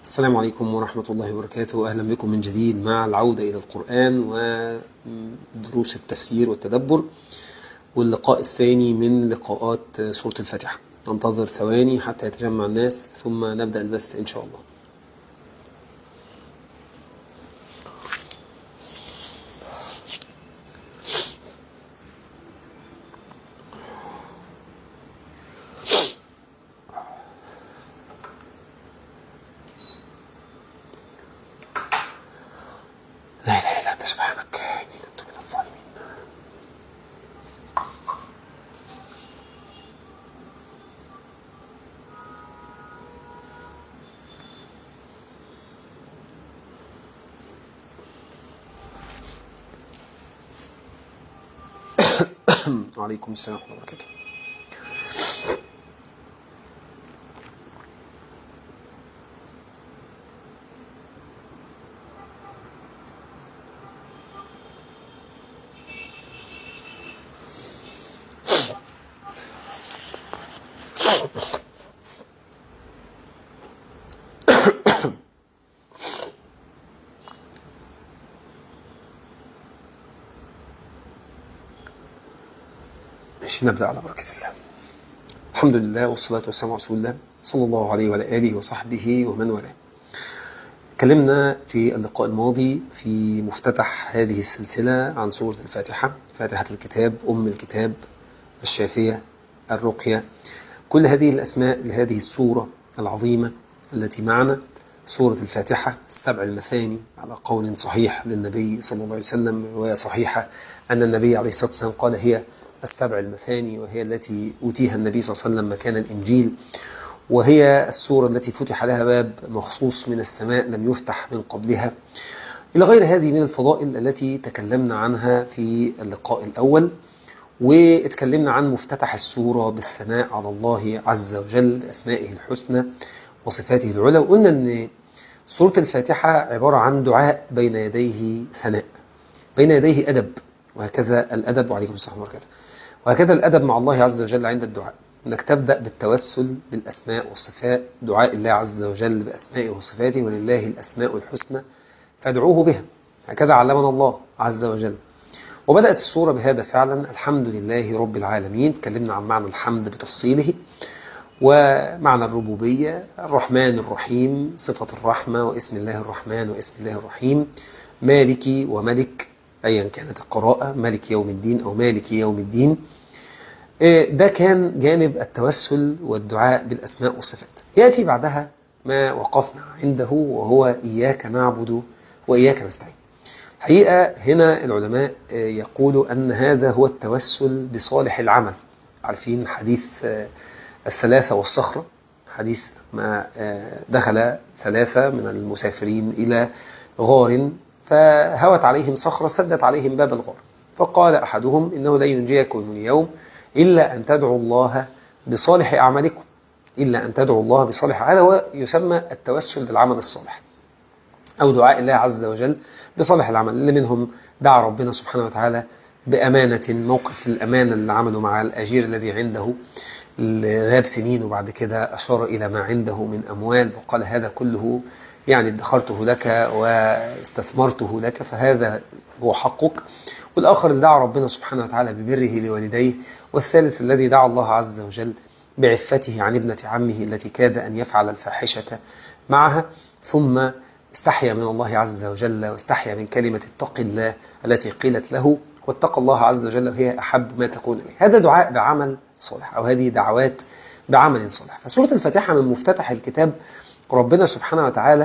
السلام عليكم ورحمة الله وبركاته أهلا بكم من جديد مع العودة إلى القرآن ودروس التفسير والتدبر واللقاء الثاني من لقاءات سورة الفاتحة ننتظر ثواني حتى يتجمع الناس ثم نبدأ البث إن شاء الله لا إله إلا أنت سبحانك إني كنت من الظالمين وعليكم السلام ورحمة الله وبركاته ماشي نبدأ على بركة الله الحمد لله والصلاة والسلام على رسول الله صلى الله عليه وعلى آله وصحبه ومن والاه تكلمنا في اللقاء الماضي في مفتتح هذه السلسلة عن سورة الفاتحة فاتحة الكتاب أم الكتاب الشافية الرقية كل هذه الأسماء لهذه السورة العظيمة التي معنا سورة الفاتحة السبع المثاني على قول صحيح للنبي صلى الله عليه وسلم رواية صحيحة أن النبي عليه الصلاة والسلام قال هي السبع المثاني وهي التي أوتيها النبي صلى الله عليه وسلم مكان الإنجيل وهي السورة التي فتح لها باب مخصوص من السماء لم يفتح من قبلها إلى غير هذه من الفضائل التي تكلمنا عنها في اللقاء الأول واتكلمنا عن مفتتح السورة بالثناء على الله عز وجل بأسمائه الحسنى وصفاته العلى وقلنا أن سورة الفاتحة عبارة عن دعاء بين يديه ثناء بين يديه أدب وهكذا الأدب وعليكم السلام وبركاته وهكذا الأدب مع الله عز وجل عند الدعاء أنك تبدأ بالتوسل بالأسماء والصفات دعاء الله عز وجل بأسمائه وصفاته ولله الأسماء الحسنى فادعوه بها هكذا علمنا الله عز وجل وبدأت السورة بهذا فعلا الحمد لله رب العالمين تكلمنا عن معنى الحمد بتفصيله ومعنى الربوبية الرحمن الرحيم صفة الرحمة واسم الله الرحمن واسم الله الرحيم مالك وملك أيا كانت القراءة مالك يوم الدين أو مالك يوم الدين ده كان جانب التوسل والدعاء بالأسماء والصفات يأتي بعدها ما وقفنا عنده وهو إياك نعبد وإياك نستعين حقيقة هنا العلماء يقولوا أن هذا هو التوسل بصالح العمل عارفين حديث الثلاثة والصخرة حديث ما دخل ثلاثة من المسافرين إلى غار فهوت عليهم صخرة سدت عليهم باب الغار فقال أحدهم إنه لا ينجيكم اليوم إلا أن تدعوا الله بصالح أعمالكم إلا أن تدعوا الله بصالح هذا هو يسمى التوسل بالعمل الصالح أو دعاء الله عز وجل بصالح العمل اللي منهم دعا ربنا سبحانه وتعالى بأمانة موقف الأمانة اللي عمله مع الأجير الذي عنده غاب سنين وبعد كده أشار إلى ما عنده من أموال وقال هذا كله يعني ادخرته لك واستثمرته لك فهذا هو حقك والآخر اللي دعا ربنا سبحانه وتعالى ببره لوالديه والثالث الذي دعا الله عز وجل بعفته عن ابنة عمه التي كاد أن يفعل الفاحشة معها ثم استحيا من الله عز وجل واستحيا من كلمة اتق الله التي قيلت له واتقى الله عز وجل وهي أحب ما تكون إليه هذا دعاء بعمل صالح أو هذه دعوات بعمل صالح فسورة الفاتحة من مفتتح الكتاب ربنا سبحانه وتعالى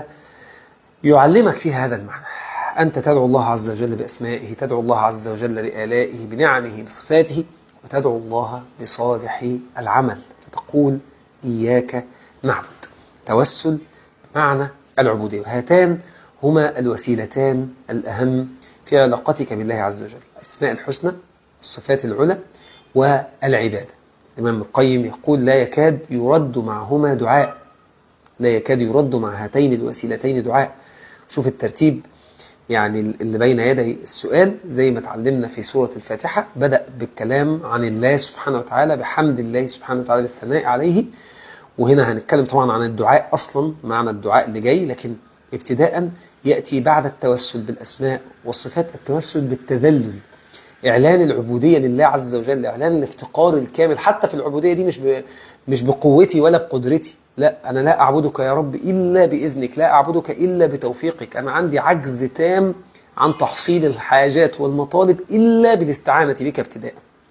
يعلمك فيها هذا المعنى أنت تدعو الله عز وجل بأسمائه تدعو الله عز وجل بآلائه بنعمه بصفاته وتدعو الله بصالح العمل فتقول إياك نعبد توسل معنى العبودية وهاتان هما الوسيلتان الأهم في علاقتك بالله عز وجل الأسماء الحسنى الصفات العلى والعبادة الإمام القيم يقول لا يكاد يرد معهما دعاء لا يكاد يرد مع هاتين الوسيلتين دعاء شوف الترتيب يعني اللي بين يدي السؤال زي ما اتعلمنا في سورة الفاتحة بدأ بالكلام عن الله سبحانه وتعالى بحمد الله سبحانه وتعالى للثناء عليه وهنا هنتكلم طبعا عن الدعاء أصلا معنى الدعاء اللي جاي لكن ابتداء يأتي بعد التوسل بالأسماء والصفات التوسل بالتذلل إعلان العبودية لله عز وجل إعلان الافتقار الكامل حتى في العبودية دي مش ب... مش بقوتي ولا بقدرتي لا أنا لا أعبدك يا رب إلا بإذنك لا أعبدك إلا بتوفيقك أنا عندي عجز تام عن تحصيل الحاجات والمطالب إلا بالاستعانة بك ابتداء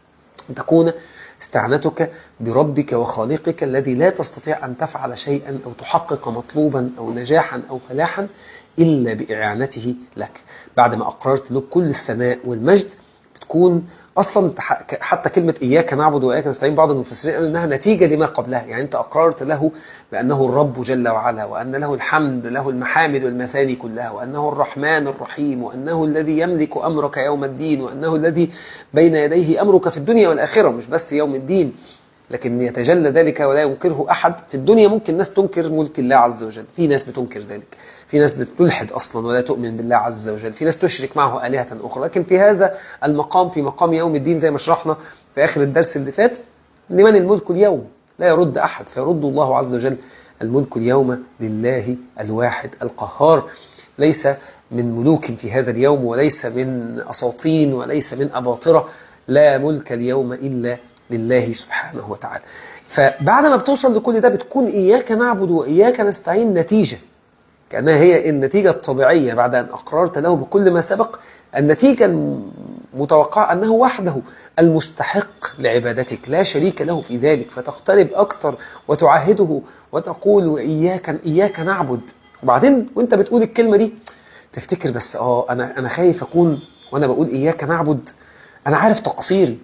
أن تكون استعنتك بربك وخالقك الذي لا تستطيع أن تفعل شيئا أو تحقق مطلوبا أو نجاحا أو فلاحا إلا بإعانته لك بعد ما أقررت له كل الثناء والمجد بتكون اصلا حتى كلمه اياك نعبد واياك نستعين بعض المفسرين قالوا انها نتيجه لما قبلها يعني انت اقررت له بانه الرب جل وعلا وان له الحمد له المحامد والمثاني كلها وانه الرحمن الرحيم وانه الذي يملك امرك يوم الدين وانه الذي بين يديه امرك في الدنيا والاخره مش بس يوم الدين لكن يتجلى ذلك ولا ينكره أحد في الدنيا ممكن الناس تنكر ملك الله عز وجل في ناس بتنكر ذلك في ناس بتلحد أصلا ولا تؤمن بالله عز وجل في ناس تشرك معه آلهة أخرى لكن في هذا المقام في مقام يوم الدين زي ما شرحنا في آخر الدرس اللي فات لمن الملك اليوم لا يرد أحد فيرد الله عز وجل الملك اليوم لله الواحد القهار ليس من ملوك في هذا اليوم وليس من أساطين وليس من أباطرة لا ملك اليوم إلا لله سبحانه وتعالى فبعد ما بتوصل لكل ده بتكون إياك نعبد وإياك نستعين نتيجة كأنها هي النتيجة الطبيعية بعد أن أقررت له بكل ما سبق النتيجة المتوقعة أنه وحده المستحق لعبادتك لا شريك له في ذلك فتقترب أكثر وتعهده وتقول وإياك إياك نعبد وبعدين وانت بتقول الكلمة دي تفتكر بس اه أنا أنا خايف أكون وأنا بقول إياك نعبد أنا عارف تقصيري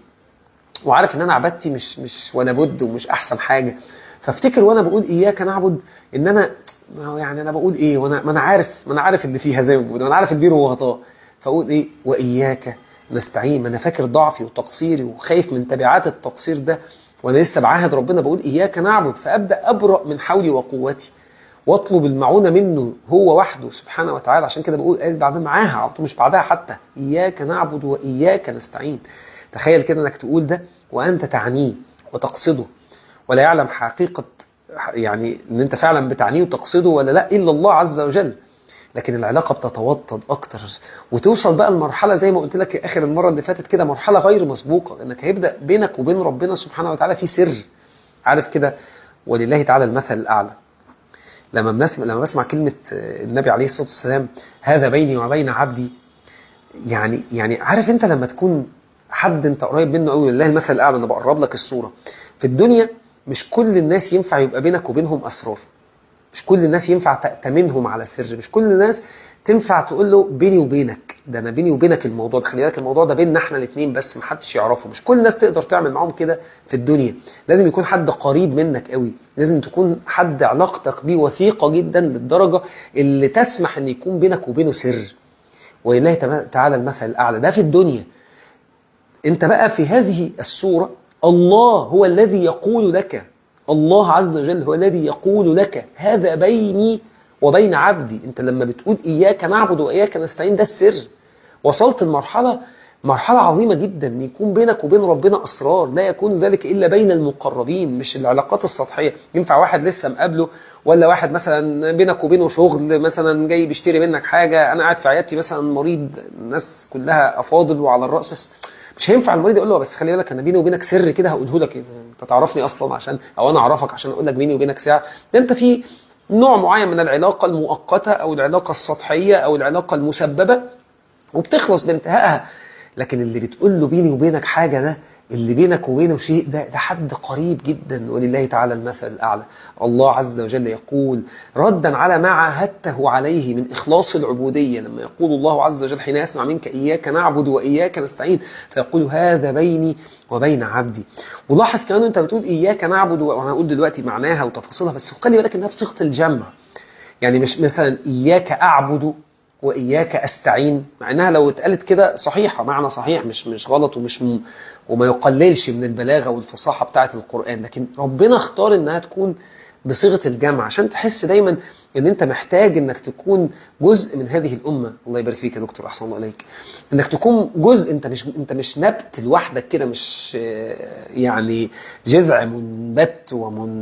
وعارف ان انا عبادتي مش مش ولا بد ومش احسن حاجه فافتكر وانا بقول اياك نعبد ان انا يعني انا بقول ايه وانا ما انا عارف ما انا عارف اللي فيها زي ما بقول انا عارف البير وغطاه فاقول ايه واياك نستعين ما انا فاكر ضعفي وتقصيري وخايف من تبعات التقصير ده وانا لسه بعاهد ربنا بقول اياك نعبد فابدا ابرا من حولي وقوتي واطلب المعونه منه هو وحده سبحانه وتعالى عشان كده بقول قال بعدها معاها على طول مش بعدها حتى اياك نعبد واياك نستعين تخيل كده انك تقول ده وانت تعنيه وتقصده ولا يعلم حقيقة يعني ان انت فعلا بتعنيه وتقصده ولا لا الا الله عز وجل لكن العلاقة بتتوطد اكتر وتوصل بقى المرحلة زي ما قلت لك اخر المرة اللي فاتت كده مرحلة غير مسبوقة انك هيبدأ بينك وبين ربنا سبحانه وتعالى في سر عارف كده ولله تعالى المثل الاعلى لما بنسمع لما بسمع كلمة النبي عليه الصلاة والسلام هذا بيني وبين عبدي يعني يعني عارف انت لما تكون حد انت قريب منه قوي لله المثل الاعلى انا بقرب لك الصوره في الدنيا مش كل الناس ينفع يبقى بينك وبينهم اسرار مش كل الناس ينفع تأتمنهم على سر مش كل الناس تنفع تقول له بيني وبينك ده انا بيني وبينك الموضوع ده خلي بالك الموضوع ده بيننا احنا الاثنين بس ما حدش يعرفه مش كل الناس تقدر تعمل معاهم كده في الدنيا لازم يكون حد قريب منك قوي لازم تكون حد علاقتك بيه وثيقه جدا للدرجه اللي تسمح ان يكون بينك وبينه سر ولله تعالى المثل الاعلى ده في الدنيا انت بقى في هذه السورة الله هو الذي يقول لك الله عز وجل هو الذي يقول لك هذا بيني وبين عبدي انت لما بتقول إياك نعبد وإياك نستعين ده السر وصلت المرحلة مرحلة عظيمة جدا ان يكون بينك وبين ربنا أسرار لا يكون ذلك إلا بين المقربين مش العلاقات السطحية ينفع واحد لسه مقابله ولا واحد مثلا بينك وبينه شغل مثلا جاي بيشتري منك حاجة أنا قاعد في عيادتي مثلا مريض الناس كلها أفاضل وعلى الرأس بس مش هينفع المريض يقول له بس خلي بالك انا بيني وبينك سر كده هقوله لك انت تعرفني اصلا عشان او انا اعرفك عشان اقول لك بيني وبينك ساعه ده انت في نوع معين من العلاقه المؤقته او العلاقه السطحيه او العلاقه المسببه وبتخلص بانتهائها لكن اللي بتقول له بيني وبينك حاجه ده اللي بينك وبينه شيء ده ده حد قريب جدا ولله تعالى المثل الأعلى الله عز وجل يقول ردا على ما عاهدته عليه من إخلاص العبودية لما يقول الله عز وجل حين يسمع منك إياك نعبد وإياك نستعين فيقول هذا بيني وبين عبدي ولاحظ كمان أنت بتقول إياك نعبد وأنا هقول دلوقتي معناها وتفاصيلها بس خلي بالك إنها بصيغة الجمع يعني مش مثلا إياك أعبد وإياك أستعين مع إنها لو اتقالت كده صحيحة معنى صحيح مش مش غلط ومش م... وما يقللش من البلاغة والفصاحة بتاعة القرآن لكن ربنا اختار إنها تكون بصيغة الجمع عشان تحس دايما ان انت محتاج انك تكون جزء من هذه الامة الله يبارك فيك يا دكتور احسن الله عليك انك تكون جزء انت مش انت مش نبت لوحدك كده مش آه، يعني جذع منبت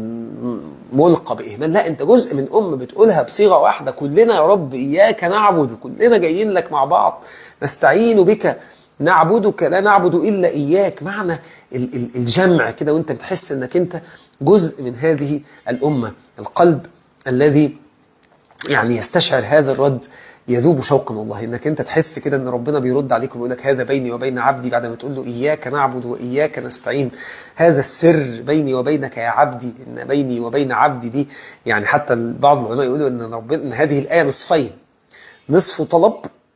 وملقى باهمال لا انت جزء من امة بتقولها بصيغة واحدة كلنا يا رب اياك نعبد كلنا جايين لك مع بعض نستعين بك نعبدك لا نعبد إلا إياك معنى ال- ال- الجمع كده وانت بتحس انك انت جزء من هذه الأمة القلب الذي يعني يستشعر هذا الرد يذوب شوقا والله انك انت تحس كده ان ربنا بيرد عليك ويقول لك هذا بيني وبين عبدي بعد ما تقول له اياك نعبد واياك نستعين هذا السر بيني وبينك يا عبدي ان بيني وبين عبدي دي يعني حتى بعض العلماء يقولوا ان ربنا ان هذه الايه نصفين نصف طلب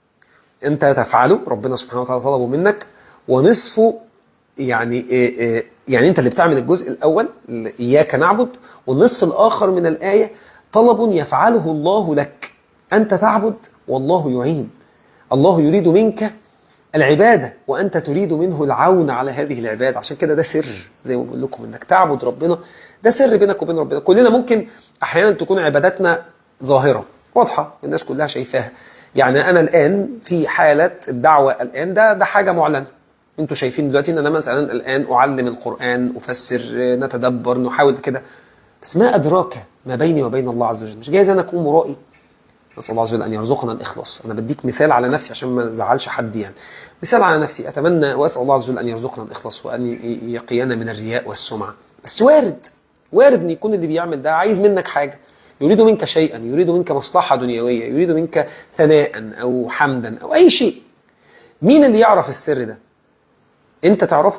انت تفعله ربنا سبحانه وتعالى طلبه منك ونصفه يعني إيه إيه يعني انت اللي بتعمل الجزء الاول اللي اياك نعبد والنصف الاخر من الايه طلب يفعله الله لك انت تعبد والله يعين الله يريد منك العباده وانت تريد منه العون على هذه العباده عشان كده ده سر زي ما بقول لكم انك تعبد ربنا ده سر بينك وبين ربنا كلنا ممكن احيانا تكون عباداتنا ظاهره واضحه الناس كلها شايفاها يعني انا الان في حاله الدعوه الان ده ده حاجه معلنه انتوا شايفين دلوقتي ان انا مثلا الان اعلم القران افسر نتدبر نحاول كده بس ما ادراك ما بيني وبين الله عز وجل مش جايز انا اكون مرائي نسال الله عز وجل ان يرزقنا الاخلاص انا بديك مثال على نفسي عشان ما ازعلش حد يعني مثال على نفسي اتمنى واسال الله عز وجل ان يرزقنا الاخلاص وان يقينا من الرياء والسمعه بس وارد وارد ان يكون اللي بيعمل ده عايز منك حاجه يريد منك شيئا يريد منك مصلحة دنيوية يريد منك ثناء أو حمدا أو أي شيء مين اللي يعرف السر ده أنت تعرفه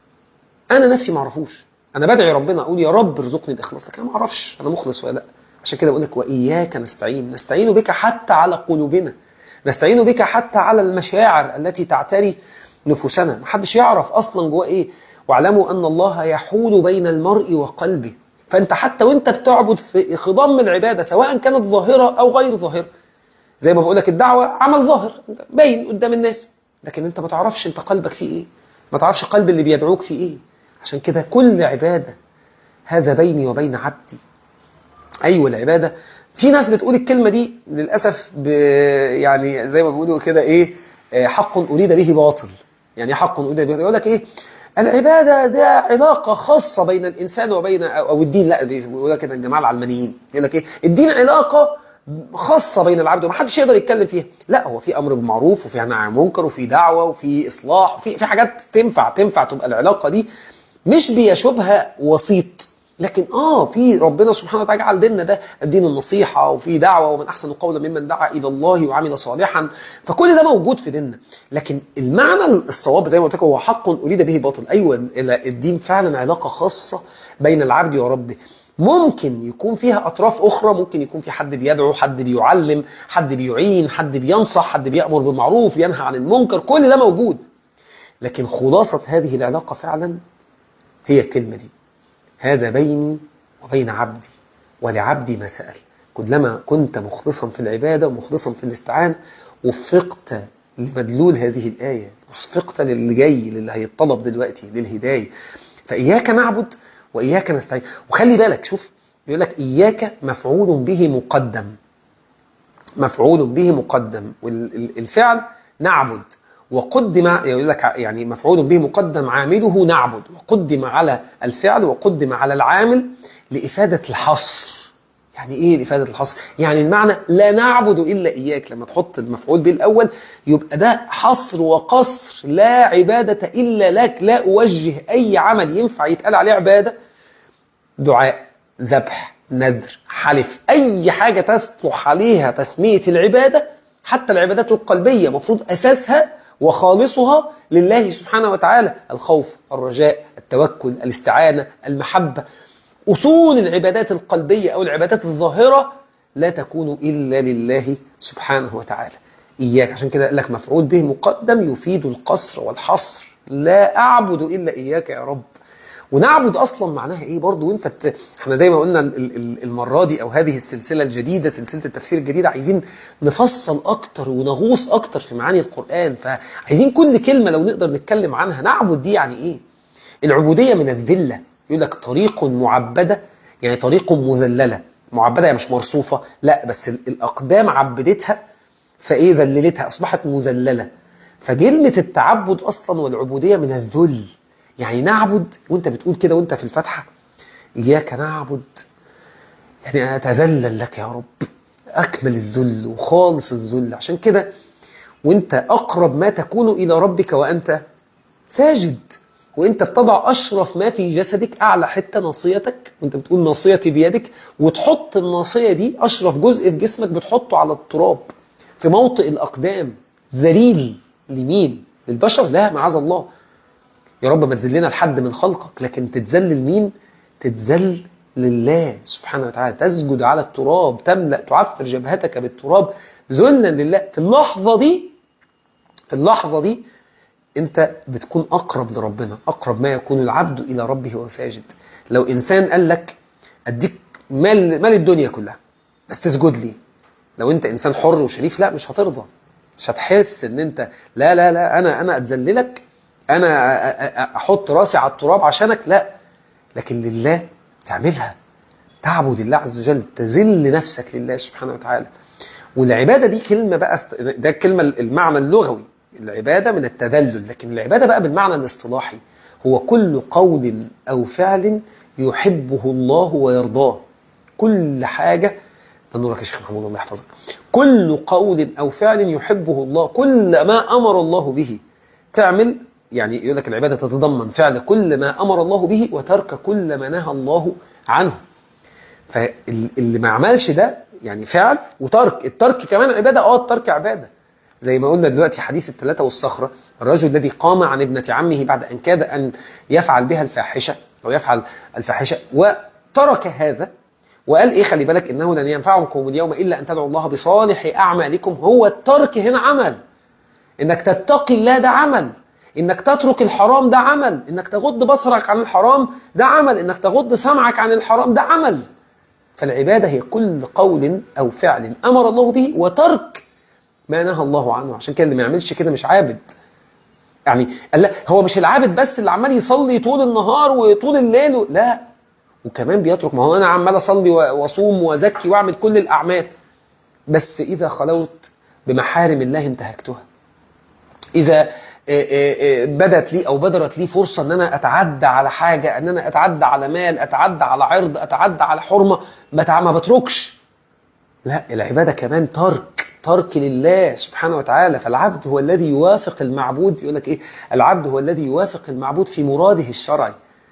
أنا نفسي ما اعرفوش أنا بدعي ربنا أقول يا رب ارزقني الإخلاص لكن أنا ما أعرفش أنا مخلص ولا لا عشان كده بقول لك وإياك نستعين نستعين بك حتى على قلوبنا نستعين بك حتى على المشاعر التي تعتري نفوسنا محدش يعرف أصلا جواه إيه واعلموا أن الله يحول بين المرء وقلبه فانت حتى وانت بتعبد في خضم العباده سواء كانت ظاهره او غير ظاهره زي ما بقول لك الدعوه عمل ظاهر باين قدام الناس لكن انت ما تعرفش انت قلبك فيه ايه ما تعرفش قلب اللي بيدعوك فيه ايه عشان كده كل عباده هذا بيني وبين عبدي ايوه العباده في ناس بتقول الكلمه دي للاسف ب يعني زي ما بيقولوا كده ايه حق اريد به باطل يعني حق اريد به يقول لك ايه العبادة ده علاقة خاصة بين الإنسان وبين أو الدين لا بيقول لك كده الجماعة العلمانيين يقول لك إيه الدين علاقة خاصة بين العبد ومحدش يقدر يتكلم فيها لا هو في أمر بالمعروف وفي نهي عن المنكر وفي دعوة وفي إصلاح وفي في حاجات تنفع تنفع تبقى العلاقة دي مش بيشوبها وسيط لكن اه في ربنا سبحانه وتعالى جعل ديننا ده الدين النصيحه وفي دعوه ومن احسن قولا ممن دعا الى الله وعمل صالحا فكل ده موجود في ديننا لكن المعنى الصواب زي ما قلت لكم هو حق اريد به باطل ايوه الدين فعلا علاقه خاصه بين العبد وربه ممكن يكون فيها اطراف اخرى ممكن يكون في حد بيدعو حد بيعلم حد بيعين حد بينصح حد بيامر بالمعروف ينهى عن المنكر كل ده موجود لكن خلاصه هذه العلاقه فعلا هي الكلمه دي هذا بيني وبين عبدي ولعبدي ما سأل كلما كنت مخلصا في العبادة ومخلصا في الاستعانة وفقت لمدلول هذه الآية وفقت للي جاي للي هيطلب دلوقتي للهداية فإياك نعبد وإياك نستعين وخلي بالك شوف يقول لك إياك مفعول به مقدم مفعول به مقدم والفعل نعبد وقدم يقول لك يعني مفعول به مقدم عامله نعبد وقدم على الفعل وقدم على العامل لإفادة الحصر يعني ايه لإفادة الحصر يعني المعنى لا نعبد إلا إياك لما تحط المفعول به الأول يبقى ده حصر وقصر لا عبادة إلا لك لا أوجه أي عمل ينفع يتقال عليه عبادة دعاء ذبح نذر حلف أي حاجة تصلح عليها تسمية العبادة حتى العبادات القلبية مفروض أساسها وخالصها لله سبحانه وتعالى الخوف الرجاء التوكل الاستعانة المحبة أصول العبادات القلبية أو العبادات الظاهرة لا تكون إلا لله سبحانه وتعالى إياك عشان كده قال لك مفعول به مقدم يفيد القصر والحصر لا أعبد إلا إياك يا رب ونعبد اصلا معناها ايه برضو وانت ت... احنا دايما قلنا المره دي او هذه السلسله الجديده سلسله التفسير الجديده عايزين نفصل اكتر ونغوص اكتر في معاني القران فعايزين كل كلمه لو نقدر نتكلم عنها نعبد دي يعني ايه العبوديه من الذله يقول لك طريق معبده يعني طريق مذللة معبدة يعني مش مرصوفة لا بس ال- الأقدام عبدتها فإيه ذللتها أصبحت مذللة فكلمة التعبد أصلا والعبودية من الذل يعني نعبد وانت بتقول كده وانت في الفاتحة إياك نعبد يعني أنا أتذلل لك يا رب أكمل الذل وخالص الذل عشان كده وانت أقرب ما تكون إلى ربك وأنت ساجد وانت بتضع أشرف ما في جسدك أعلى حتة ناصيتك وانت بتقول ناصيتي بيدك وتحط الناصية دي أشرف جزء في جسمك بتحطه على التراب في موطئ الأقدام ذليل لمين؟ للبشر لا معاذ الله يا رب ما تذلنا لحد من خلقك لكن تتذل لمين؟ تتذل لله سبحانه وتعالى تسجد على التراب تملأ تعفر جبهتك بالتراب ذلا لله في اللحظة دي في اللحظة دي انت بتكون اقرب لربنا اقرب ما يكون العبد الى ربه وهو ساجد لو انسان قال لك اديك مال مال الدنيا كلها بس تسجد لي لو انت انسان حر وشريف لا مش هترضى مش هتحس ان انت لا لا لا انا انا اتذللك انا أ- أ- أ- احط راسي على التراب عشانك لا لكن لله تعملها تعبد الله عز وجل تذل نفسك لله سبحانه وتعالى والعبادة دي كلمة بقى است- ده الكلمة المعنى اللغوي العبادة من التذلل لكن العبادة بقى بالمعنى الاصطلاحي هو كل قول أو فعل يحبه الله ويرضاه كل حاجة ده نورك يا شيخ محمود الله يحفظك كل قول أو فعل يحبه الله كل ما أمر الله به تعمل يعني يقول لك العبادة تتضمن فعل كل ما أمر الله به وترك كل ما نهى الله عنه فاللي ما عملش ده يعني فعل وترك الترك كمان عبادة اه الترك عبادة زي ما قلنا دلوقتي حديث الثلاثة والصخرة الرجل الذي قام عن ابنة عمه بعد أن كاد أن يفعل بها الفاحشة أو يفعل الفاحشة وترك هذا وقال إيه خلي بالك إنه لن ينفعكم اليوم إلا أن تدعوا الله بصالح أعمالكم هو الترك هنا عمل إنك تتقي الله ده عمل إنك تترك الحرام ده عمل إنك تغض بصرك عن الحرام ده عمل إنك تغض سمعك عن الحرام ده عمل فالعبادة هي كل قول أو فعل أمر الله به وترك ما نهى الله عنه عشان كده اللي ما يعملش كده مش عابد يعني لا هو مش العابد بس اللي عمال يصلي طول النهار وطول الليل و... لا وكمان بيترك ما هو انا عمال اصلي و- واصوم وازكي واعمل كل الاعمال بس اذا خلوت بمحارم الله انتهكتها اذا آه، آه، آه، بدت لي او بدرت لي فرصه ان انا اتعدى على حاجه ان انا اتعدى على مال اتعدى على عرض اتعدى على حرمه ما تع- ما بتركش لا العبادة كمان ترك ترك لله سبحانه وتعالى فالعبد هو الذي يوافق المعبود يقول لك ايه العبد هو الذي يوافق المعبود في مراده الشرعي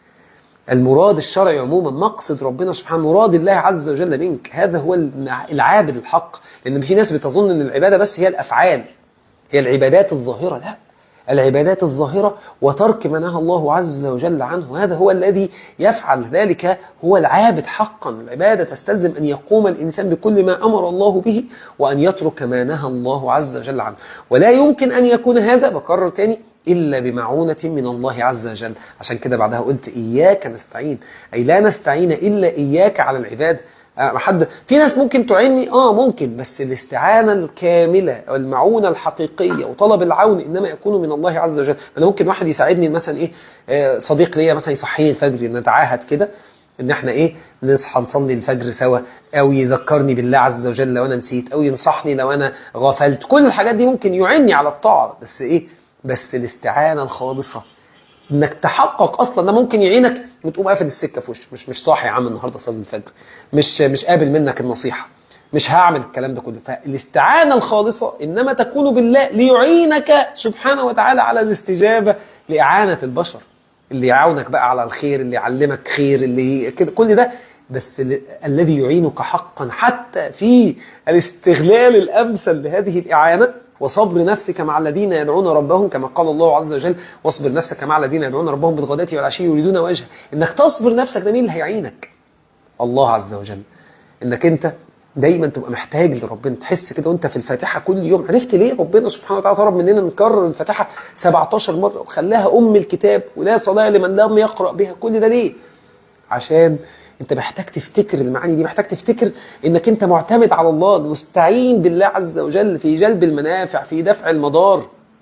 المراد الشرعي عموما مقصد ربنا سبحانه مراد الله عز وجل منك هذا هو المع- العابد الحق لان في ناس بتظن ان العبادة بس هي الافعال هي العبادات الظاهرة لا العبادات الظاهرة وترك ما نهى الله عز وجل عنه هذا هو الذي يفعل ذلك هو العابد حقا العبادة تستلزم أن يقوم الإنسان بكل ما أمر الله به وأن يترك ما نهى الله عز وجل عنه ولا يمكن أن يكون هذا بكرر تاني إلا بمعونة من الله عز وجل عشان كده بعدها قلت إياك نستعين أي لا نستعين إلا إياك على العبادة آه، حد في ناس ممكن تعيني اه ممكن بس الاستعانه الكامله والمعونه الحقيقيه وطلب العون انما يكون من الله عز وجل انا ممكن واحد يساعدني مثلا ايه آه، صديق ليا مثلا يصحيني الفجر نتعاهد كده ان احنا ايه نصحى نصلي الفجر سوا او يذكرني بالله عز وجل لو انا نسيت او ينصحني لو انا غفلت كل الحاجات دي ممكن يعني على الطاعه بس ايه بس الاستعانه الخالصه انك تحقق اصلا ده ممكن يعينك وتقوم قافل السكه في وشه مش مش صاحي يا عم النهارده صلي الفجر مش مش قابل منك النصيحه مش هعمل الكلام ده كله فالاستعانه الخالصه انما تكون بالله ليعينك سبحانه وتعالى على الاستجابه لاعانه البشر اللي يعاونك بقى على الخير اللي يعلمك خير اللي كده كل ده بس ال- الذي يعينك حقا حتى في الاستغلال الامثل لهذه الاعانه وصبر نفسك مع الذين يدعون ربهم كما قال الله عز وجل واصبر نفسك مع الذين يدعون ربهم بالغداة والعشي يريدون وجهه انك تصبر نفسك ده مين اللي هيعينك الله عز وجل انك انت دايما تبقى محتاج لربنا تحس كده وانت في الفاتحه كل يوم عرفت ليه ربنا سبحانه وتعالى طلب مننا نكرر الفاتحه 17 مره وخلاها ام الكتاب ولا صلاه لمن لم يقرا بها كل ده ليه عشان انت محتاج تفتكر المعاني دي محتاج تفتكر انك انت معتمد على الله مستعين بالله عز وجل في جلب المنافع في دفع المضار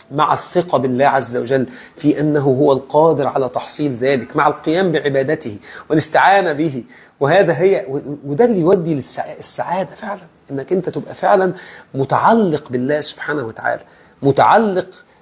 مع الثقة بالله عز وجل في أنه هو القادر على تحصيل ذلك مع القيام بعبادته والاستعانة به وهذا هي وده اللي يودي للسعادة فعلا انك انت تبقى فعلا متعلق بالله سبحانه وتعالى متعلق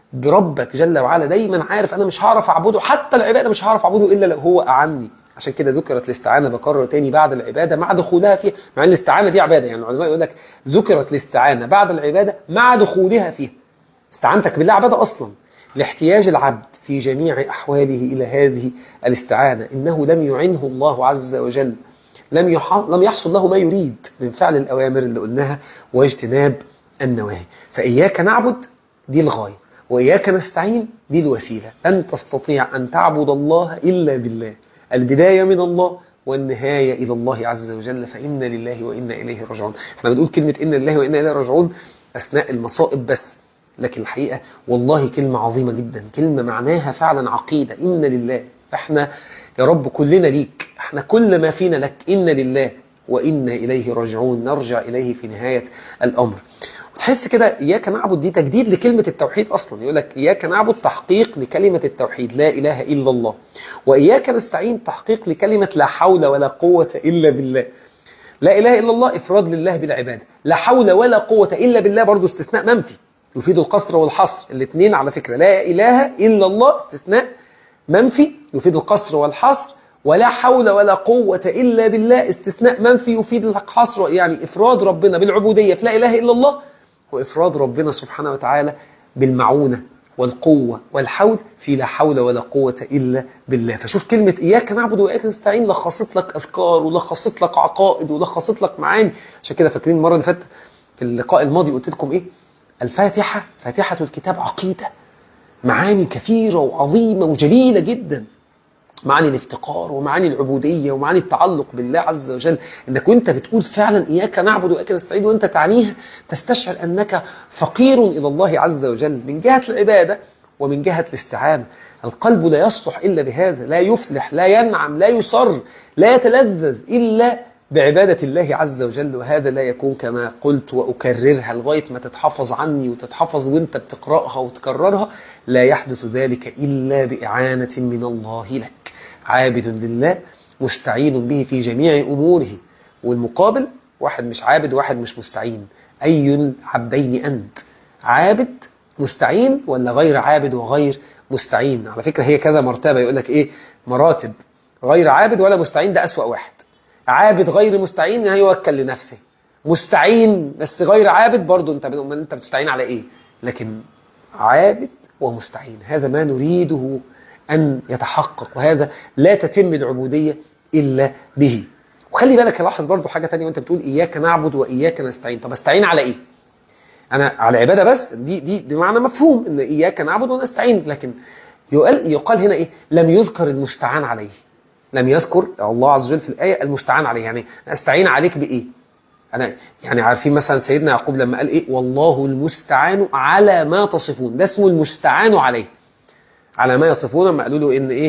بربك جل وعلا دايما عارف انا مش هعرف اعبده حتى العباده مش هعرف اعبده الا لو هو اعني عشان كده ذكرت الاستعانه بكرر تاني بعد العباده مع دخولها فيها مع ان الاستعانه دي عباده يعني العلماء يقول لك ذكرت الاستعانه بعد العباده مع دخولها فيها استعانتك بالله عباده اصلا لاحتياج العبد في جميع احواله الى هذه الاستعانه انه لم يعنه الله عز وجل لم لم يحصل له ما يريد من فعل الاوامر اللي قلناها واجتناب النواهي فاياك نعبد دي الغايه وإياك نستعين دي الوسيلة لن تستطيع أن تعبد الله إلا بالله البداية من الله والنهاية إلى الله عز وجل فإن لله وإنا إليه راجعون احنا بنقول كلمة إن لله وإنا إليه راجعون أثناء المصائب بس لكن الحقيقة والله كلمة عظيمة جدا كلمة معناها فعلا عقيدة إن لله احنا يا رب كلنا ليك احنا كل ما فينا لك إن لله وإنا إليه راجعون نرجع إليه في نهاية الأمر تحس كده إياك نعبد دي تجديد لكلمة التوحيد أصلا يقول لك إياك نعبد تحقيق لكلمة التوحيد لا إله إلا الله وإياك نستعين تحقيق لكلمة لا حول ولا قوة إلا بالله لا إله إلا الله إفراد لله بالعبادة لا حول ولا قوة إلا بالله برضو استثناء منفي يفيد القصر والحصر الاثنين على فكرة لا إله إلا الله استثناء منفي يفيد القصر والحصر ولا حول ولا قوة إلا بالله استثناء منفي يفيد الحصر يعني إفراد ربنا بالعبودية في لا إله إلا الله وإفراد ربنا سبحانه وتعالى بالمعونة والقوة والحول في لا حول ولا قوة إلا بالله فشوف كلمة إياك نعبد وإياك نستعين لخصت لك أذكار ولخصت لك عقائد ولخصت لك معاني عشان كده فاكرين المرة اللي فاتت في اللقاء الماضي قلت لكم إيه الفاتحة فاتحة الكتاب عقيدة معاني كثيرة وعظيمة وجليلة جدا معاني الافتقار ومعاني العبودية ومعاني التعلق بالله عز وجل انك وانت بتقول فعلا اياك نعبد واياك نستعين وانت تعنيها تستشعر انك فقير الى الله عز وجل من جهة العبادة ومن جهة الاستعانة القلب لا يصلح الا بهذا لا يفلح لا ينعم لا يصر لا يتلذذ الا بعبادة الله عز وجل وهذا لا يكون كما قلت وأكررها لغاية ما تتحفظ عني وتتحفظ وانت بتقرأها وتكررها لا يحدث ذلك إلا بإعانة من الله لك عابد لله مستعين به في جميع أموره والمقابل واحد مش عابد وواحد مش مستعين أي العبدين أنت عابد مستعين ولا غير عابد وغير مستعين على فكرة هي كذا مرتبة يقول لك إيه مراتب غير عابد ولا مستعين ده أسوأ واحد عابد غير مستعين هيوكل لنفسه مستعين بس غير عابد برضه انت انت بتستعين على ايه لكن عابد ومستعين هذا ما نريده أن يتحقق وهذا لا تتم العبودية إلا به وخلي بالك لاحظ برضو حاجة تانية وانت بتقول إياك نعبد وإياك نستعين طب استعين على إيه أنا على عبادة بس دي, دي, دي معنى مفهوم إن إياك نعبد ونستعين لكن يقال, يقال هنا إيه لم يذكر المستعان عليه لم يذكر الله عز وجل في الآية المستعان عليه يعني أستعين عليك بإيه أنا يعني عارفين مثلا سيدنا يعقوب لما قال إيه والله المستعان على ما تصفون ده اسمه المستعان عليه على ما يصفون لما قالوا له ان ايه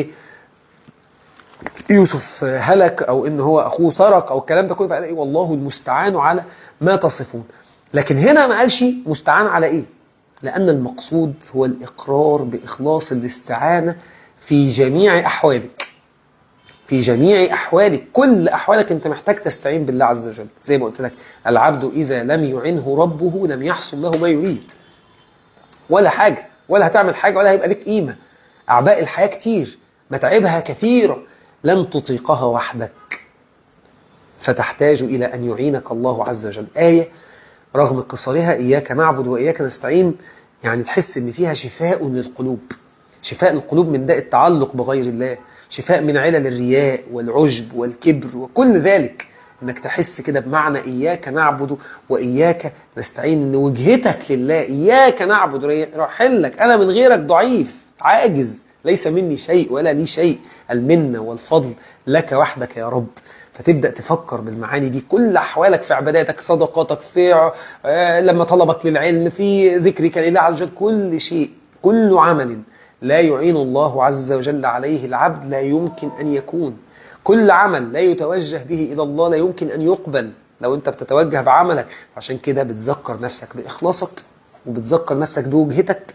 يوسف هلك او ان هو اخوه سرق او الكلام ده كله فقال ايه والله المستعان على ما تصفون لكن هنا ما قالش مستعان على ايه لان المقصود هو الاقرار باخلاص الاستعانه في جميع احوالك في جميع احوالك كل احوالك انت محتاج تستعين بالله عز وجل زي ما قلت لك العبد اذا لم يعنه ربه لم يحصل له ما يريد ولا حاجه ولا هتعمل حاجه ولا هيبقى لك قيمه أعباء الحياة كتير متاعبها كثيرة لن تطيقها وحدك فتحتاج إلى أن يعينك الله عز وجل آية رغم قصرها إياك نعبد وإياك نستعين يعني تحس إن فيها شفاء للقلوب شفاء القلوب من داء التعلق بغير الله شفاء من علل الرياء والعجب والكبر وكل ذلك انك تحس كده بمعنى اياك نعبد واياك نستعين ان وجهتك لله اياك نعبد راحلك انا من غيرك ضعيف عاجز ليس مني شيء ولا لي شيء المنة والفضل لك وحدك يا رب فتبدأ تفكر بالمعاني دي كل أحوالك في عباداتك صدقاتك في لما طلبك للعلم في ذكرك لله عز وجل كل شيء كل عمل لا يعين الله عز وجل عليه العبد لا يمكن أن يكون كل عمل لا يتوجه به إلى الله لا يمكن أن يقبل لو أنت بتتوجه بعملك عشان كده بتذكر نفسك بإخلاصك وبتذكر نفسك بوجهتك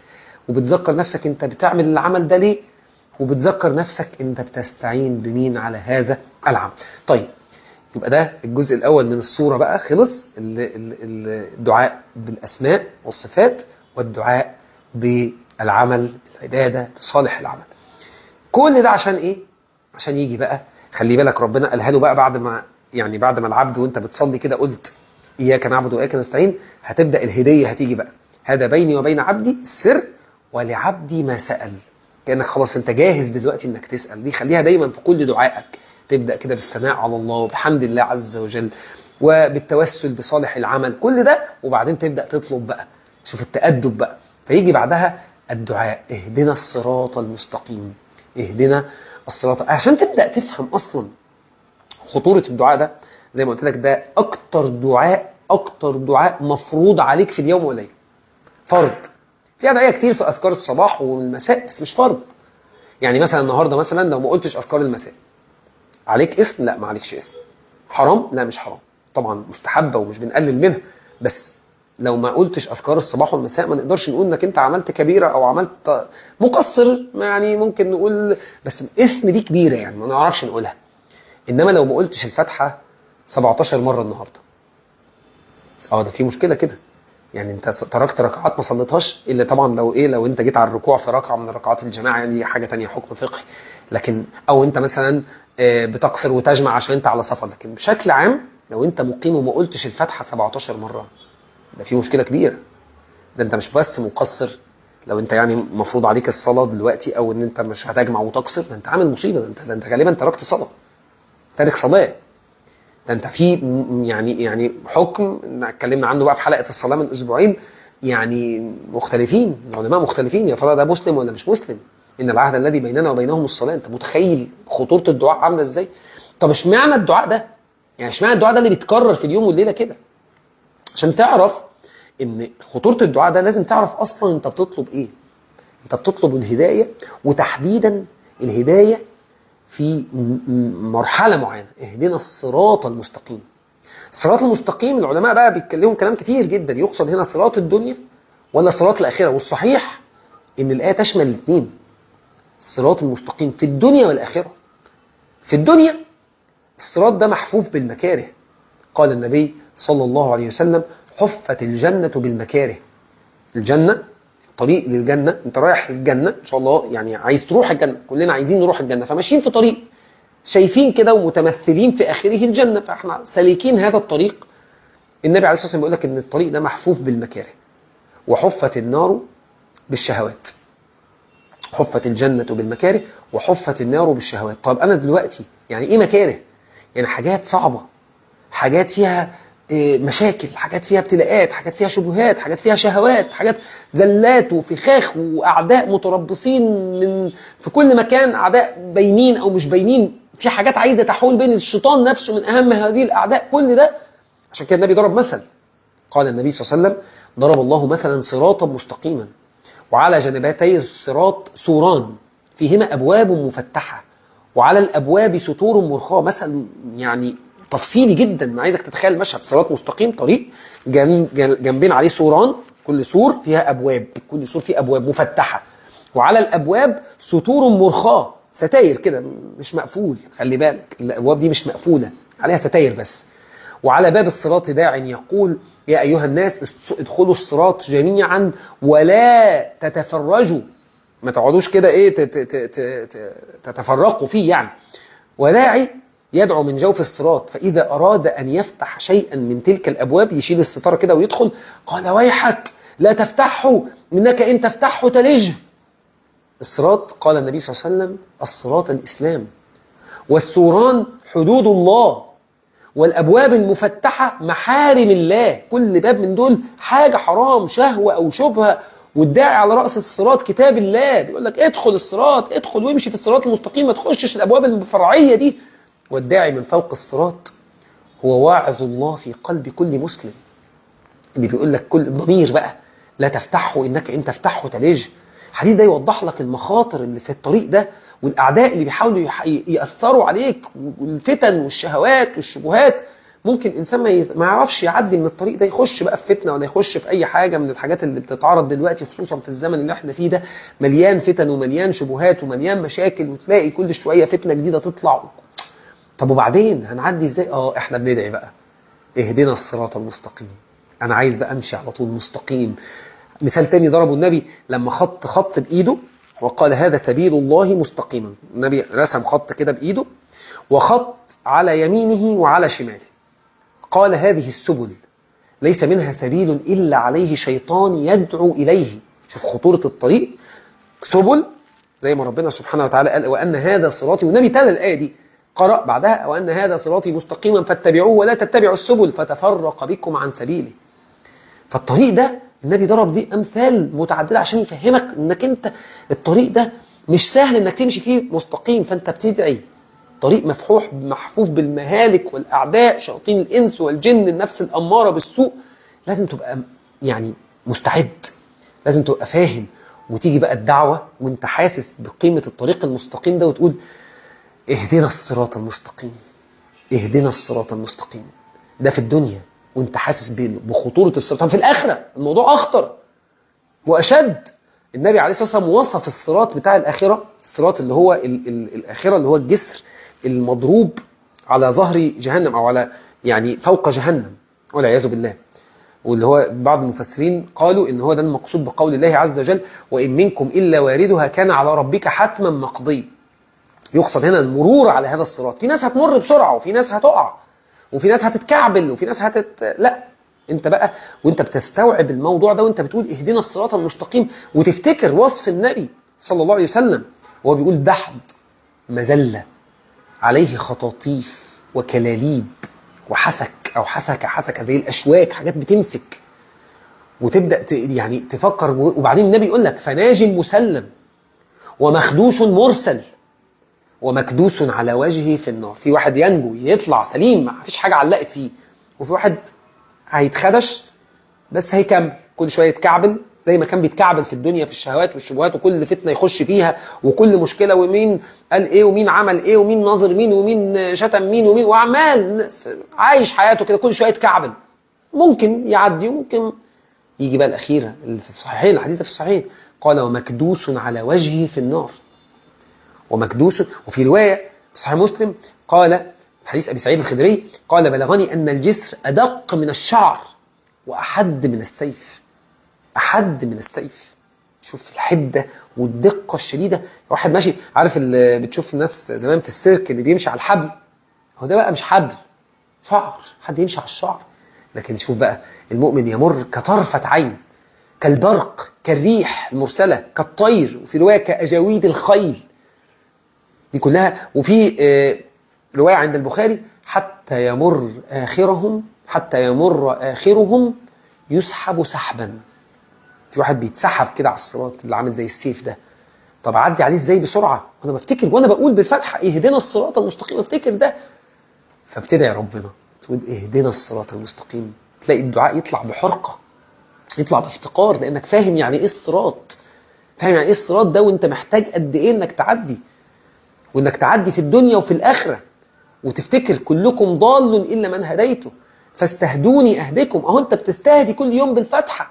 وبتذكر نفسك انت بتعمل العمل ده ليه وبتذكر نفسك انت بتستعين بمين على هذا العمل طيب يبقى ده الجزء الأول من الصورة بقى خلص ال- ال- ال- الدعاء بالأسماء والصفات والدعاء بالعمل العبادة بصالح العمل كل ده عشان إيه؟ عشان يجي بقى خلي بالك ربنا قالها له بقى بعد ما يعني بعد ما العبد وانت بتصلي كده قلت إياك نعبد وإياك نستعين هتبدأ الهدية هتيجي بقى هذا بيني وبين عبدي السر ولعبدي ما سأل كأنك خلاص انت جاهز دلوقتي انك تسأل دي خليها دايما في كل دعائك تبدأ كده بالثناء على الله وبحمد الله عز وجل وبالتوسل بصالح العمل كل ده وبعدين تبدأ تطلب بقى شوف التأدب بقى فيجي بعدها الدعاء اهدنا الصراط المستقيم اهدنا الصراط عشان تبدأ تفهم أصلا خطورة الدعاء ده زي ما قلت لك ده أكتر دعاء أكتر دعاء مفروض عليك في اليوم والليل فرض في أدعية كتير في أذكار الصباح والمساء بس مش فرض يعني مثلا النهاردة مثلا لو ما قلتش أذكار المساء عليك إثم؟ لا ما عليكش إثم حرام؟ لا مش حرام طبعا مستحبة ومش بنقلل منها بس لو ما قلتش أذكار الصباح والمساء ما نقدرش نقول إنك أنت عملت كبيرة أو عملت مقصر يعني ممكن نقول بس إثم دي كبيرة يعني ما نعرفش نقولها إنما لو ما قلتش الفاتحة 17 مرة النهاردة اه ده في مشكلة كده يعني انت تركت ركعات ما صليتهاش الا طبعا لو ايه لو انت جيت على الركوع في ركعه من ركعات الجماعه يعني دي حاجه تانية حكم فقهي لكن او انت مثلا آه، بتقصر وتجمع عشان انت على سفر لكن بشكل عام لو انت مقيم وما قلتش الفاتحه 17 مره ده في مشكله كبيره ده انت مش بس مقصر لو انت يعني مفروض عليك الصلاه دلوقتي او ان انت مش هتجمع وتقصر ده انت عامل مصيبه ده انت ده انت غالبا تركت صلاه تارك صلاه ده انت في م- يعني يعني حكم إن اتكلمنا عنه بقى في حلقه الصلاه من اسبوعين يعني مختلفين العلماء مختلفين يا ترى ده مسلم ولا مش مسلم ان العهد الذي بيننا وبينهم الصلاه انت متخيل خطوره الدعاء عامله ازاي طب اشمعنى الدعاء ده يعني اشمعنى الدعاء ده اللي بيتكرر في اليوم والليله كده عشان تعرف ان خطوره الدعاء ده لازم تعرف اصلا انت بتطلب ايه انت بتطلب الهدايه وتحديدا الهدايه في م- م- مرحله معينه اهدنا الصراط المستقيم الصراط المستقيم العلماء بقى بيتكلموا كلام كتير جدا يقصد هنا صراط الدنيا ولا صراط الاخره والصحيح ان الايه تشمل الاثنين الصراط المستقيم في الدنيا والاخره في الدنيا الصراط ده محفوف بالمكاره قال النبي صلى الله عليه وسلم حفت الجنة بالمكاره الجنة طريق للجنة انت رايح الجنة ان شاء الله يعني عايز تروح الجنة كلنا عايزين نروح الجنة فماشيين في طريق شايفين كده ومتمثلين في آخره الجنة فاحنا سالكين هذا الطريق النبي عليه الصلاة والسلام بيقول لك ان الطريق ده محفوف بالمكاره وحفت النار بالشهوات حفت الجنة بالمكاره وحفت النار بالشهوات طب أنا دلوقتي يعني إيه مكاره؟ يعني حاجات صعبة حاجات فيها إيه، مشاكل حاجات فيها ابتلاءات حاجات فيها شبهات حاجات فيها شهوات حاجات ذلات وفخاخ وأعداء متربصين من في كل مكان أعداء باينين أو مش باينين في حاجات عايزة تحول بين الشيطان نفسه من أهم هذه الأعداء كل ده عشان كده النبي ضرب مثل قال النبي صلى الله عليه وسلم ضرب الله مثلا صراطا مستقيما وعلى جانبتي الصراط سوران فيهما أبواب مفتحة وعلى الأبواب ستور مرخاة مثل يعني تفصيلي جدا أنا عايزك تتخيل المشهد صراط مستقيم طريق جن- جن- جنبين عليه سوران كل سور فيها أبواب كل سور فيه أبواب مفتحة وعلى الأبواب ستور مرخاة ستاير كده مش مقفول خلي بالك الأبواب دي مش مقفولة عليها ستاير بس وعلى باب الصراط داع يقول يا أيها الناس ادخلوا الصراط جميعا ولا تتفرجوا ما تقعدوش كده ايه تت- تت- تت- تتفرقوا فيه يعني وداعي يدعو من جوف الصراط فإذا أراد أن يفتح شيئا من تلك الأبواب يشيل الستارة كده ويدخل قال ويحك لا تفتحه إنك إن تفتحه تلجه الصراط قال النبي صلى الله عليه وسلم الصراط الإسلام والسوران حدود الله والأبواب المفتحة محارم الله كل باب من دول حاجة حرام شهوة أو شبهة والداعي على رأس الصراط كتاب الله بيقول لك ادخل الصراط ادخل وامشي في الصراط المستقيم ما تخشش الأبواب الفرعية دي والداعي من فوق الصراط هو واعظ الله في قلب كل مسلم اللي بيقول لك كل ضمير بقى لا تفتحه انك ان تفتحه تلج الحديث ده يوضح لك المخاطر اللي في الطريق ده والاعداء اللي بيحاولوا يح- ياثروا عليك والفتن والشهوات والشبهات ممكن انسان ما ي- ما يعرفش يعدي من الطريق ده يخش بقى في فتنه ولا يخش في اي حاجه من الحاجات اللي بتتعرض دلوقتي خصوصا في الزمن اللي احنا فيه ده مليان فتن ومليان شبهات ومليان مشاكل وتلاقي كل شويه فتنه جديده تطلع طب وبعدين هنعدي ازاي اه احنا بندعي بقى اهدنا الصراط المستقيم انا عايز بقى امشي على طول مستقيم مثال تاني ضربه النبي لما خط خط بايده وقال هذا سبيل الله مستقيما النبي رسم خط كده بايده وخط على يمينه وعلى شماله قال هذه السبل ليس منها سبيل إلا عليه شيطان يدعو إليه شوف خطورة الطريق سبل زي ما ربنا سبحانه وتعالى قال وأن هذا صراطي والنبي تلا الآية دي قرأ بعدها وأن هذا صراطي مستقيما فاتبعوه ولا تتبعوا السبل فتفرق بكم عن سبيله فالطريق ده النبي ضرب بيه أمثال متعددة عشان يفهمك أنك أنت الطريق ده مش سهل أنك تمشي فيه مستقيم فأنت بتدعي طريق مفحوح محفوف بالمهالك والأعداء شياطين الإنس والجن النفس الأمارة بالسوء لازم تبقى يعني مستعد لازم تبقى فاهم وتيجي بقى الدعوة وانت حاسس بقيمة الطريق المستقيم ده وتقول اهدنا الصراط المستقيم اهدنا الصراط المستقيم ده في الدنيا وانت حاسس بخطورة الصراط طب في الآخرة الموضوع أخطر وأشد النبي عليه الصلاة والسلام وصف الصراط بتاع الآخرة الصراط اللي هو ال ال الآخرة اللي هو الجسر المضروب على ظهر جهنم أو على يعني فوق جهنم والعياذ بالله واللي هو بعض المفسرين قالوا ان هو ده المقصود بقول الله عز وجل وإن منكم إلا واردها كان على ربك حتما مقضي يقصد هنا المرور على هذا الصراط في ناس هتمر بسرعة وفي ناس هتقع وفي ناس هتتكعبل وفي ناس هتت لا انت بقى وانت بتستوعب الموضوع ده وانت بتقول اهدنا الصراط المستقيم وتفتكر وصف النبي صلى الله عليه وسلم وهو بيقول دحض مذلة عليه خطاطيف وكلاليب وحسك او حسكه حسكه زي الاشواك حاجات بتمسك وتبدا يعني تفكر وبعدين النبي يقول لك فناج مسلم ومخدوش مرسل ومكدوس على وجهه في النار في واحد ينجو يطلع سليم ما فيش حاجه علقت فيه وفي واحد هيتخدش بس هيكمل كل شويه يتكعبل زي ما كان بيتكعبل في الدنيا في الشهوات والشبهات وكل فتنه يخش فيها وكل مشكله ومين قال ايه ومين عمل ايه ومين ناظر مين ومين شتم مين ومين وعمال عايش حياته كده كل شويه يتكعبل ممكن يعدي وممكن يجي بقى الاخيره اللي في الصحيحين الحديث في الصحيح قال ومكدوس على وجهه في النار ومكدوس وفي روايه صحيح مسلم قال حديث ابي سعيد الخدري قال بلغني ان الجسر ادق من الشعر واحد من السيف أحد من السيف شوف الحدة والدقة الشديدة واحد ماشي عارف اللي بتشوف الناس زمان في السيرك اللي بيمشي على الحبل هو ده بقى مش حبل شعر حد يمشي على الشعر لكن شوف بقى المؤمن يمر كطرفة عين كالبرق كالريح المرسلة كالطير وفي رواية كأجاويد الخيل دي كلها وفي رواية عند البخاري حتى يمر آخرهم حتى يمر آخرهم يسحب سحبا في واحد بيتسحب كده على الصراط اللي عامل زي السيف ده طب اعدي عليه ازاي بسرعه وانا بفتكر وانا بقول بالفتحه اهدنا الصراط المستقيم افتكر ده فبتدعي ربنا تقول اهدنا الصراط المستقيم تلاقي الدعاء يطلع بحرقه يطلع بافتقار لانك فاهم يعني ايه الصراط فاهم يعني ايه الصراط ده وانت محتاج قد ايه انك تعدي وانك تعدي في الدنيا وفي الاخره وتفتكر كلكم ضال الا من هديته فاستهدوني اهدكم اهو انت بتستهدي كل يوم بالفتحه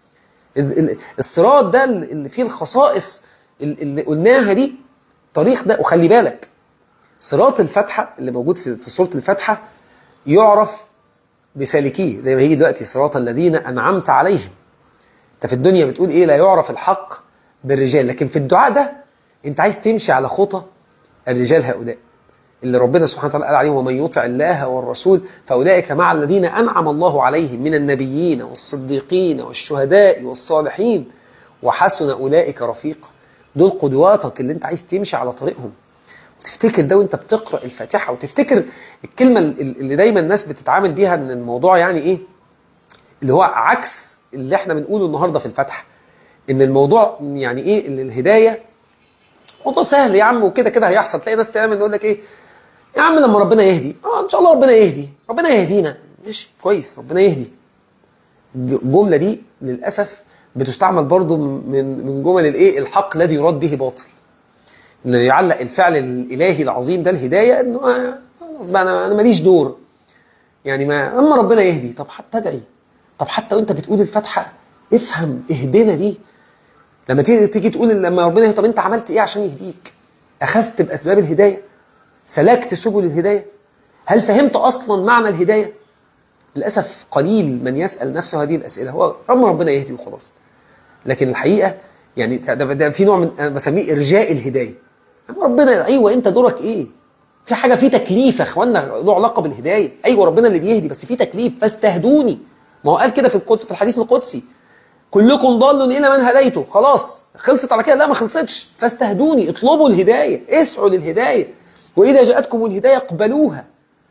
الصراط ده اللي فيه الخصائص اللي قلناها دي طريق ده وخلي بالك صراط الفتحة اللي موجود في سورة الفتحة يعرف بسالكيه زي ما هيجي دلوقتي صراط الذين أنعمت عليهم انت في الدنيا بتقول ايه لا يعرف الحق بالرجال لكن في الدعاء ده انت عايز تمشي على خطى الرجال هؤلاء اللي ربنا سبحانه وتعالى قال عليهم ومن يطع الله والرسول فأولئك مع الذين أنعم الله عليهم من النبيين والصديقين والشهداء والصالحين وحسن أولئك رفيقا دول قدواتك اللي انت عايز تمشي على طريقهم وتفتكر ده وانت بتقرأ الفاتحة وتفتكر الكلمة اللي دايما الناس بتتعامل بيها ان الموضوع يعني ايه اللي هو عكس اللي احنا بنقوله النهاردة في الفتحة ان الموضوع يعني ايه ان الهداية موضوع سهل يا عم وكده كده هيحصل تلاقي ناس تعمل يقول لك ايه يا عم لما ربنا يهدي اه ان شاء الله ربنا يهدي ربنا يهدينا ماشي كويس ربنا يهدي الجمله دي للاسف بتستعمل برضو من من جمل الايه الحق الذي يراد به باطل اللي يعلق الفعل الالهي العظيم ده الهدايه انه خلاص بقى انا انا ماليش دور يعني ما اما ربنا يهدي طب حتى ادعي طب حتى وانت بتقول الفاتحه افهم اهدنا دي لما تيجي تيجي تقول لما ربنا يهدي طب انت عملت ايه عشان يهديك اخذت باسباب الهدايه سلكت سبل الهدايه هل فهمت اصلا معنى الهدايه للاسف قليل من يسال نفسه هذه الاسئله هو رب ربنا يهدي وخلاص لكن الحقيقه يعني ده, ده في نوع من انا بسميه ارجاء الهدايه ربنا ايوه انت دورك ايه في حاجه في تكليف يا اخوانا له علاقه بالهدايه ايوه ربنا اللي بيهدي بس في تكليف فاستهدوني ما هو قال كده في القدس في الحديث القدسي كلكم ضال الا من هديته خلاص خلصت على كده لا ما خلصتش فاستهدوني اطلبوا الهدايه اسعوا للهدايه واذا جاءتكم الهدايه اقبلوها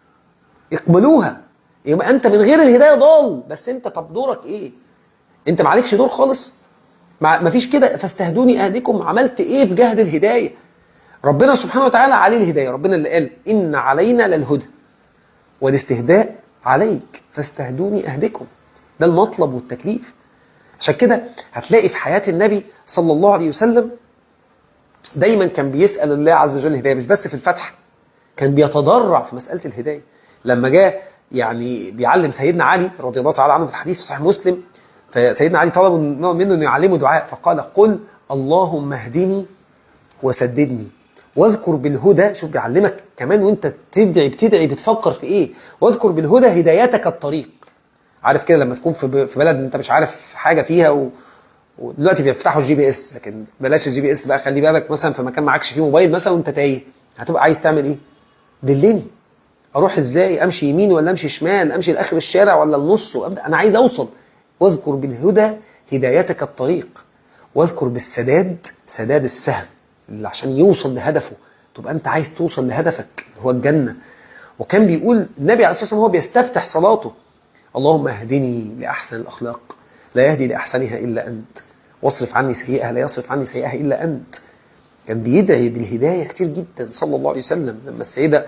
اقبلوها يبقى انت من غير الهدايه ضال بس انت طب دورك ايه انت ما عليكش دور خالص ما فيش كده فاستهدوني اهديكم عملت ايه في جهد الهدايه ربنا سبحانه وتعالى عليه الهدايه ربنا اللي قال ان علينا للهدى والاستهداء عليك فاستهدوني اهدكم ده المطلب والتكليف عشان كده هتلاقي في حياه النبي صلى الله عليه وسلم دايما كان بيسال الله عز وجل الهدايه مش بس في الفتح كان بيتضرع في مساله الهدايه لما جاء يعني بيعلم سيدنا علي رضي الله تعالى عنه في الحديث صحيح مسلم فسيدنا علي طلب منه انه يعلمه دعاء فقال قل اللهم اهدني وسددني واذكر بالهدى شوف بيعلمك كمان وانت تدعي بتدعي بتفكر في ايه واذكر بالهدى هدايتك الطريق عارف كده لما تكون في في بلد انت مش عارف حاجه فيها و... ودلوقتي بيفتحوا الجي بي اس لكن بلاش الجي بي اس بقى خلي بالك مثلا في مكان معكش فيه موبايل مثلا وانت تايه هتبقى عايز تعمل ايه دلني اروح ازاي امشي يمين ولا امشي شمال امشي لاخر الشارع ولا النص انا عايز اوصل واذكر بالهدى هدايتك الطريق واذكر بالسداد سداد السهم اللي عشان يوصل لهدفه تبقى انت عايز توصل لهدفك هو الجنة وكان بيقول النبي عليه الصلاة والسلام هو بيستفتح صلاته اللهم اهدني لأحسن الأخلاق لا يهدي لأحسنها إلا أنت واصرف عني سيئها لا يصرف عني سيئها إلا أنت كان بيدعي بالهداية كتير جدا صلى الله عليه وسلم لما السيدة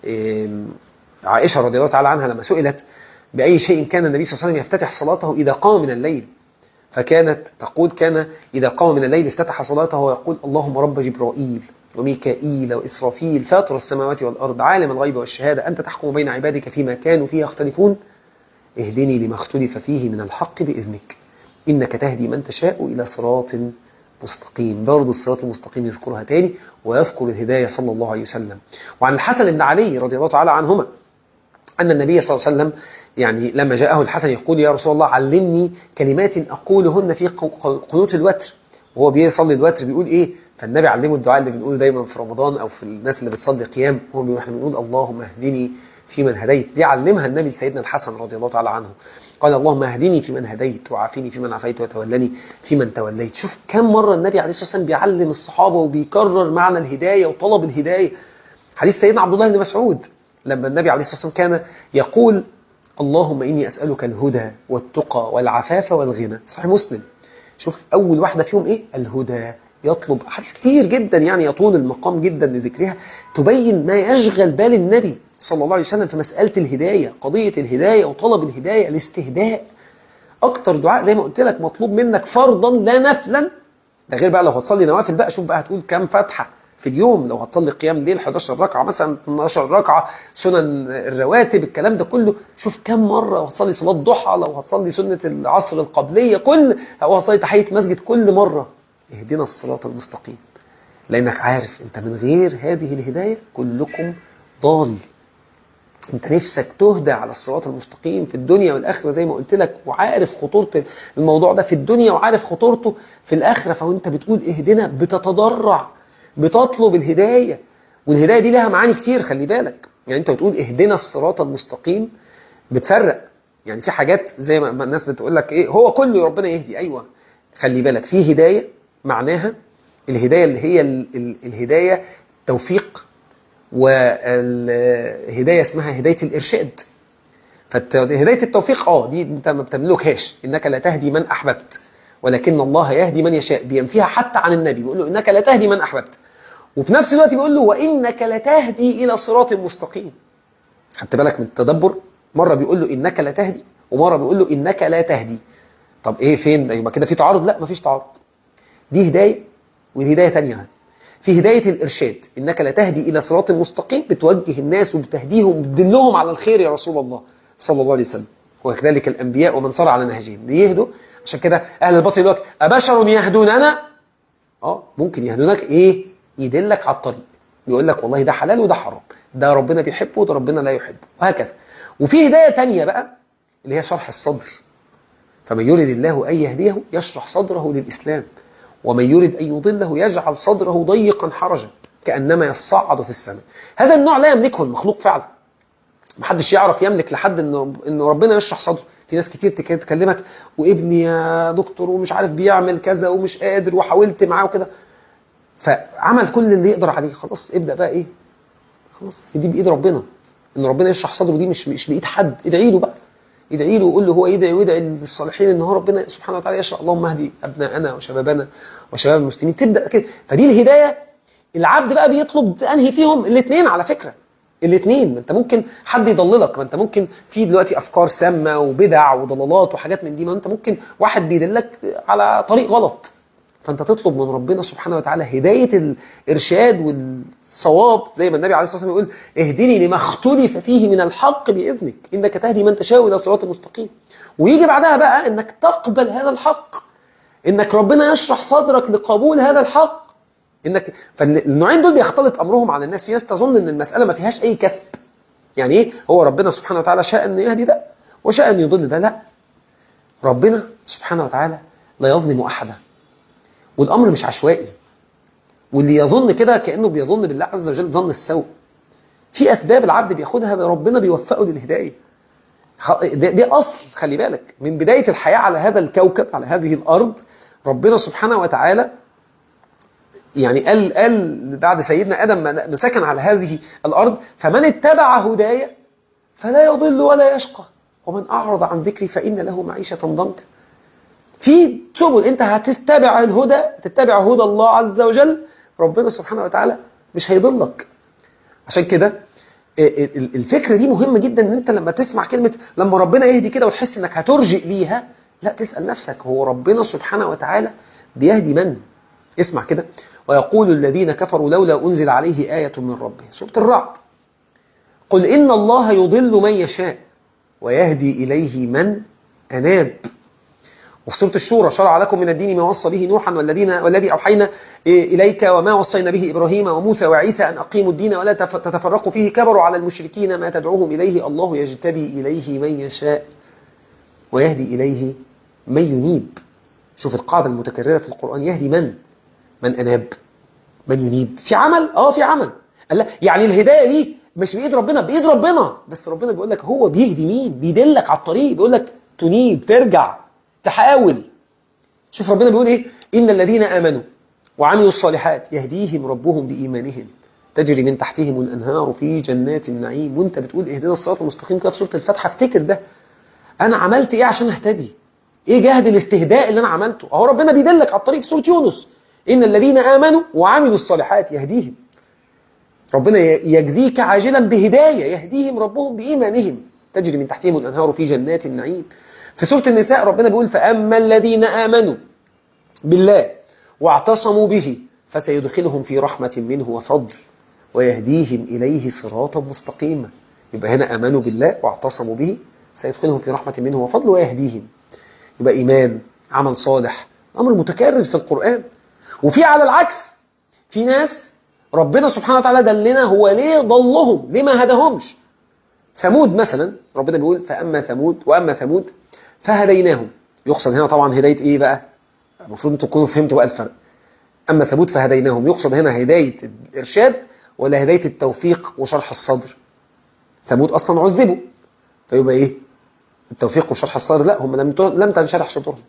عائشة رضي الله تعالى عنها لما سئلت بأي شيء كان النبي صلى الله عليه وسلم يفتتح صلاته إذا قام من الليل فكانت تقول كان إذا قام من الليل افتتح صلاته ويقول اللهم رب جبرائيل وميكائيل وإسرافيل فاطر السماوات والأرض عالم الغيب والشهادة أنت تحكم بين عبادك فيما كانوا فيه يختلفون اهدني لما اختلف فيه من الحق بإذنك إنك تهدي من تشاء إلى صراط مستقيم برضه الصراط المستقيم يذكرها تاني ويذكر الهداية صلى الله عليه وسلم وعن الحسن بن علي رضي الله تعالى عنهما أن النبي صلى الله عليه وسلم يعني لما جاءه الحسن يقول يا رسول الله علمني كلمات أقولهن في قنوت الوتر وهو بيصلي الوتر بيقول إيه فالنبي علمه الدعاء اللي بنقوله دايما في رمضان أو في الناس اللي بتصلي قيام هو احنا بنقول اللهم اهدني في من هديت دي علمها النبي لسيدنا الحسن رضي الله تعالى عنه قال اللهم اهدني في من هديت وعافيني في من عافيت وتولني في من توليت شوف كم مرة النبي عليه الصلاة والسلام بيعلم الصحابة وبيكرر معنى الهداية وطلب الهداية حديث سيدنا عبد الله بن مسعود لما النبي عليه الصلاة والسلام كان يقول اللهم إني أسألك الهدى والتقى والعفاف والغنى صحيح مسلم شوف أول واحدة فيهم إيه الهدى يطلب حديث كتير جدا يعني يطول المقام جدا لذكرها تبين ما يشغل بال النبي صلى الله عليه وسلم في مسألة الهداية قضية الهداية وطلب الهداية الاستهداء أكتر دعاء زي ما قلت لك مطلوب منك فرضا لا نفلا ده غير بقى لو هتصلي نوافل بقى شوف بقى هتقول كام فتحة في اليوم لو هتصلي قيام ليل 11 ركعة مثلا 12 ركعة سنن الرواتب الكلام ده كله شوف كم مرة وهتصلي صلاة ضحى لو هتصلي سنة العصر القبلية كل أو هتصلي تحية مسجد كل مرة اهدنا الصراط المستقيم لأنك عارف أنت من غير هذه الهداية كلكم ضال انت نفسك تهدى على الصراط المستقيم في الدنيا والآخرة زي ما قلت لك وعارف خطورة الموضوع ده في الدنيا وعارف خطورته في الآخرة فوانت بتقول اهدنا بتتضرع بتطلب الهداية والهداية دي لها معاني كتير خلي بالك يعني انت بتقول اهدنا الصراط المستقيم بتفرق يعني في حاجات زي ما الناس بتقول لك ايه هو كله ربنا يهدي ايوه خلي بالك في هداية معناها الهداية اللي هي ال ال الهداية توفيق والهداية اسمها هداية الإرشاد فهداية التوفيق اه دي انت ما بتملكهاش انك لا تهدي من احببت ولكن الله يهدي من يشاء بينفيها حتى عن النبي بيقول له انك لا تهدي من احببت وفي نفس الوقت بيقول له وانك لتهدي الى صراط مستقيم خدت بالك من التدبر مره بيقول له انك لا تهدي ومره بيقول له انك لا تهدي طب ايه فين يبقى كده في تعارض لا مفيش تعارض دي هدايه وهدايه ثانيه في هدايه الارشاد انك لا تهدي الى صراط مستقيم بتوجه الناس وبتهديهم بتدلهم على الخير يا رسول الله صلى الله عليه وسلم وكذلك الأنبياء ومن صار على نهجهم بيهدوا عشان كده أهل الباطل يقول لك أبشر يهدوننا اه ممكن يهدونك إيه يدلك على الطريق يقول لك والله ده حلال وده حرام ده ربنا بيحبه وده ربنا لا يحبه وهكذا وفي هداية تانية بقى اللي هي شرح الصدر فمن يريد الله أن يهديه يشرح صدره للإسلام ومن يريد أن يضله يجعل صدره ضيقا حرجا كأنما يصعد في السماء هذا النوع لا يملكه المخلوق فعلا محدش يعرف يملك لحد انه انه ربنا يشرح صدره في ناس كتير تك- تكلمك وابني يا دكتور ومش عارف بيعمل كذا ومش قادر وحاولت معاه وكده فعمل كل اللي يقدر عليه خلاص ابدا بقى ايه خلاص دي بايد ربنا ان ربنا يشرح صدره دي مش مش بايد حد ادعي له بقى ادعي له وقول له هو يدعي ويدعي للصالحين ان هو ربنا سبحانه وتعالى يشرح اللهم اهدي ابناءنا وشبابنا وشباب المسلمين تبدا كده فدي الهدايه العبد بقى بيطلب انهي فيهم الاثنين على فكره الاثنين ما انت ممكن حد يضللك ما انت ممكن في دلوقتي افكار سامه وبدع وضلالات وحاجات من دي ما انت ممكن واحد بيدلك على طريق غلط فانت تطلب من ربنا سبحانه وتعالى هدايه الارشاد والصواب زي ما النبي عليه الصلاه والسلام يقول اهدني لما اختلف فيه من الحق باذنك انك تهدي من تشاء الى صراط مستقيم ويجي بعدها بقى انك تقبل هذا الحق انك ربنا يشرح صدرك لقبول هذا الحق انك فالنوعين دول بيختلط امرهم على الناس في ناس تظن ان المساله ما فيهاش اي كسب يعني ايه هو ربنا سبحانه وتعالى شاء ان يهدي ده وشاء ان يضل ده لا ربنا سبحانه وتعالى لا يظلم احدا والامر مش عشوائي واللي يظن كده كانه بيظن بالله عز وجل ظن السوء في اسباب العبد بياخدها ربنا بيوفقه للهدايه خ- ده, ده اصل خلي بالك من بدايه الحياه على هذا الكوكب على هذه الارض ربنا سبحانه وتعالى يعني قال قال بعد سيدنا ادم ما سكن على هذه الارض فمن اتبع هدايا فلا يضل ولا يشقى ومن اعرض عن ذكري فان له معيشه ضنكا في سبل انت هتتبع الهدى تتبع هدى الله عز وجل ربنا سبحانه وتعالى مش هيضلك عشان كده ال- ال- الفكره دي مهمه جدا ان انت لما تسمع كلمه لما ربنا يهدي كده وتحس انك هترجئ ليها لا تسال نفسك هو ربنا سبحانه وتعالى بيهدي من اسمع كده ويقول الذين كفروا لولا انزل عليه ايه من ربه سوره الرعد قل ان الله يضل من يشاء ويهدي اليه من اناب وفي سورة الشورى شرع لكم من الدين ما وصى به نوحا والذين والذي أوحينا إليك وما وصينا به إبراهيم وموسى وعيسى أن أقيموا الدين ولا تف- تتفرقوا فيه كبروا على المشركين ما تدعوهم إليه الله يجتبي إليه من يشاء ويهدي إليه من ينيب شوف القاعدة المتكررة في القرآن يهدي من من أناب من ينيب في عمل اه في عمل قال لا يعني الهداية دي مش بإيد ربنا بإيد ربنا بس ربنا بيقول لك هو بيهدي مين بيدلك على الطريق بيقول لك تنيب ترجع تحاول شوف ربنا بيقول ايه ان الذين امنوا وعملوا الصالحات يهديهم ربهم بايمانهم تجري من تحتهم الانهار في جنات النعيم وانت بتقول اهدنا الصراط المستقيم كده في سوره الفاتحه افتكر ده انا عملت ايه عشان اهتدي ايه جهد الاستهداء اللي انا عملته اهو ربنا بيدلك على الطريق في سوره يونس ان الذين امنوا وعملوا الصالحات يهديهم ربنا يجزيك عاجلا بهدايه يهديهم ربهم بايمانهم تجري من تحتهم الانهار في جنات النعيم في سورة النساء ربنا بيقول فأما الذين آمنوا بالله واعتصموا به فسيدخلهم في رحمة منه وفضل ويهديهم إليه صراطا مستقيما يبقى هنا آمنوا بالله واعتصموا به سيدخلهم في رحمة منه وفضل ويهديهم يبقى إيمان عمل صالح أمر متكرر في القرآن وفي على العكس في ناس ربنا سبحانه وتعالى دلنا هو ليه ضلهم ليه ما هداهمش ثمود مثلا ربنا بيقول فأما ثمود وأما ثمود فهديناهم يقصد هنا طبعا هداية ايه بقى المفروض انتم تكونوا فهمتوا بقى الفرق اما ثبوت فهديناهم يقصد هنا هداية الارشاد ولا هداية التوفيق وشرح الصدر ثمود اصلا عذبوا فيبقى ايه التوفيق وشرح الصدر لا هم لم لم تنشرح صدورهم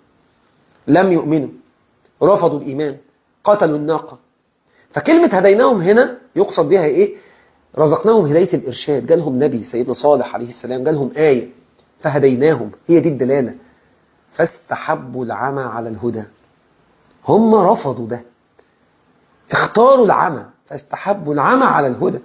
لم يؤمنوا رفضوا الايمان قتلوا الناقة فكلمة هديناهم هنا يقصد بها ايه رزقناهم هداية الارشاد جالهم نبي سيدنا صالح عليه السلام جالهم آية فهديناهم هي دي الدلالة فاستحبوا العمى على الهدى هم رفضوا ده اختاروا العمى فاستحبوا العمى على الهدى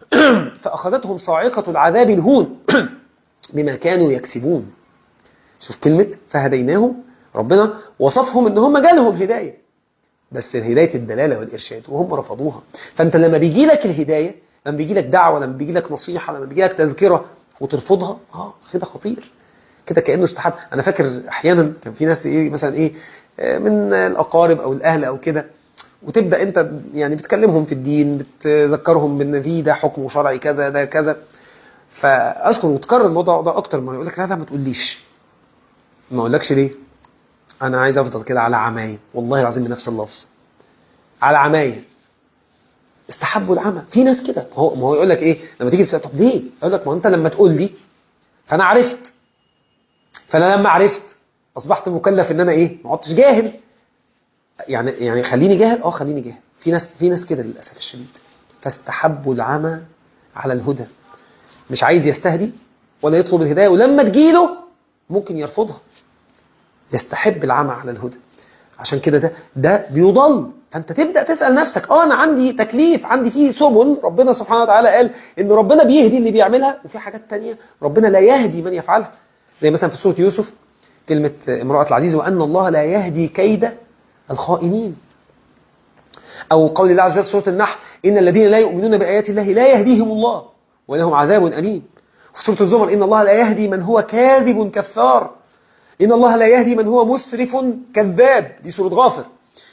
فأخذتهم صاعقة العذاب الهون بما كانوا يكسبون شوف كلمة فهديناهم ربنا وصفهم ان هم جالهم هداية بس هداية الدلالة والإرشاد وهم رفضوها فأنت لما بيجي لك الهداية لما بيجي لك دعوة لما بيجي لك نصيحة لما بيجي لك تذكرة وترفضها اه كده خطير كده كانه استحب انا فاكر احيانا كان في ناس ايه مثلا ايه آه، من الاقارب او الاهل او كده وتبدا انت يعني بتكلمهم في الدين بتذكرهم بان في ده حكم شرعي كذا ده كذا فاذكر وتكرر الموضوع ده اكتر من يقول لك لا لا ما تقوليش ما اقولكش ليه انا عايز افضل كده على عمايه والله العظيم بنفس اللفظ على عمايه استحبوا العمى في ناس كده ما هو ما هو يقول لك ايه لما تيجي تسال طب ليه يقول لك ما انت لما تقول لي فانا عرفت فانا لما عرفت اصبحت مكلف ان انا ايه ما عدتش جاهل يعني يعني خليني جاهل اه خليني جاهل في ناس في ناس كده للاسف الشديد فاستحبوا العمى على الهدى مش عايز يستهدي ولا يطلب الهدايه ولما تجيله ممكن يرفضها يستحب العمى على الهدى عشان كده ده ده بيضل فانت تبدا تسال نفسك اه انا عندي تكليف عندي فيه سبل ربنا سبحانه وتعالى قال ان ربنا بيهدي اللي بيعملها وفي حاجات تانية ربنا لا يهدي من يفعلها زي مثلا في سوره يوسف كلمه امراه العزيز وان الله لا يهدي كيد الخائنين او قول الله عز وجل في سوره النحل ان الذين لا يؤمنون بايات الله لا يهديهم الله ولهم عذاب اليم في سوره الزمر ان الله لا يهدي من هو كاذب كفار إن الله لا يهدي من هو مسرف كذاب دي سورة غافر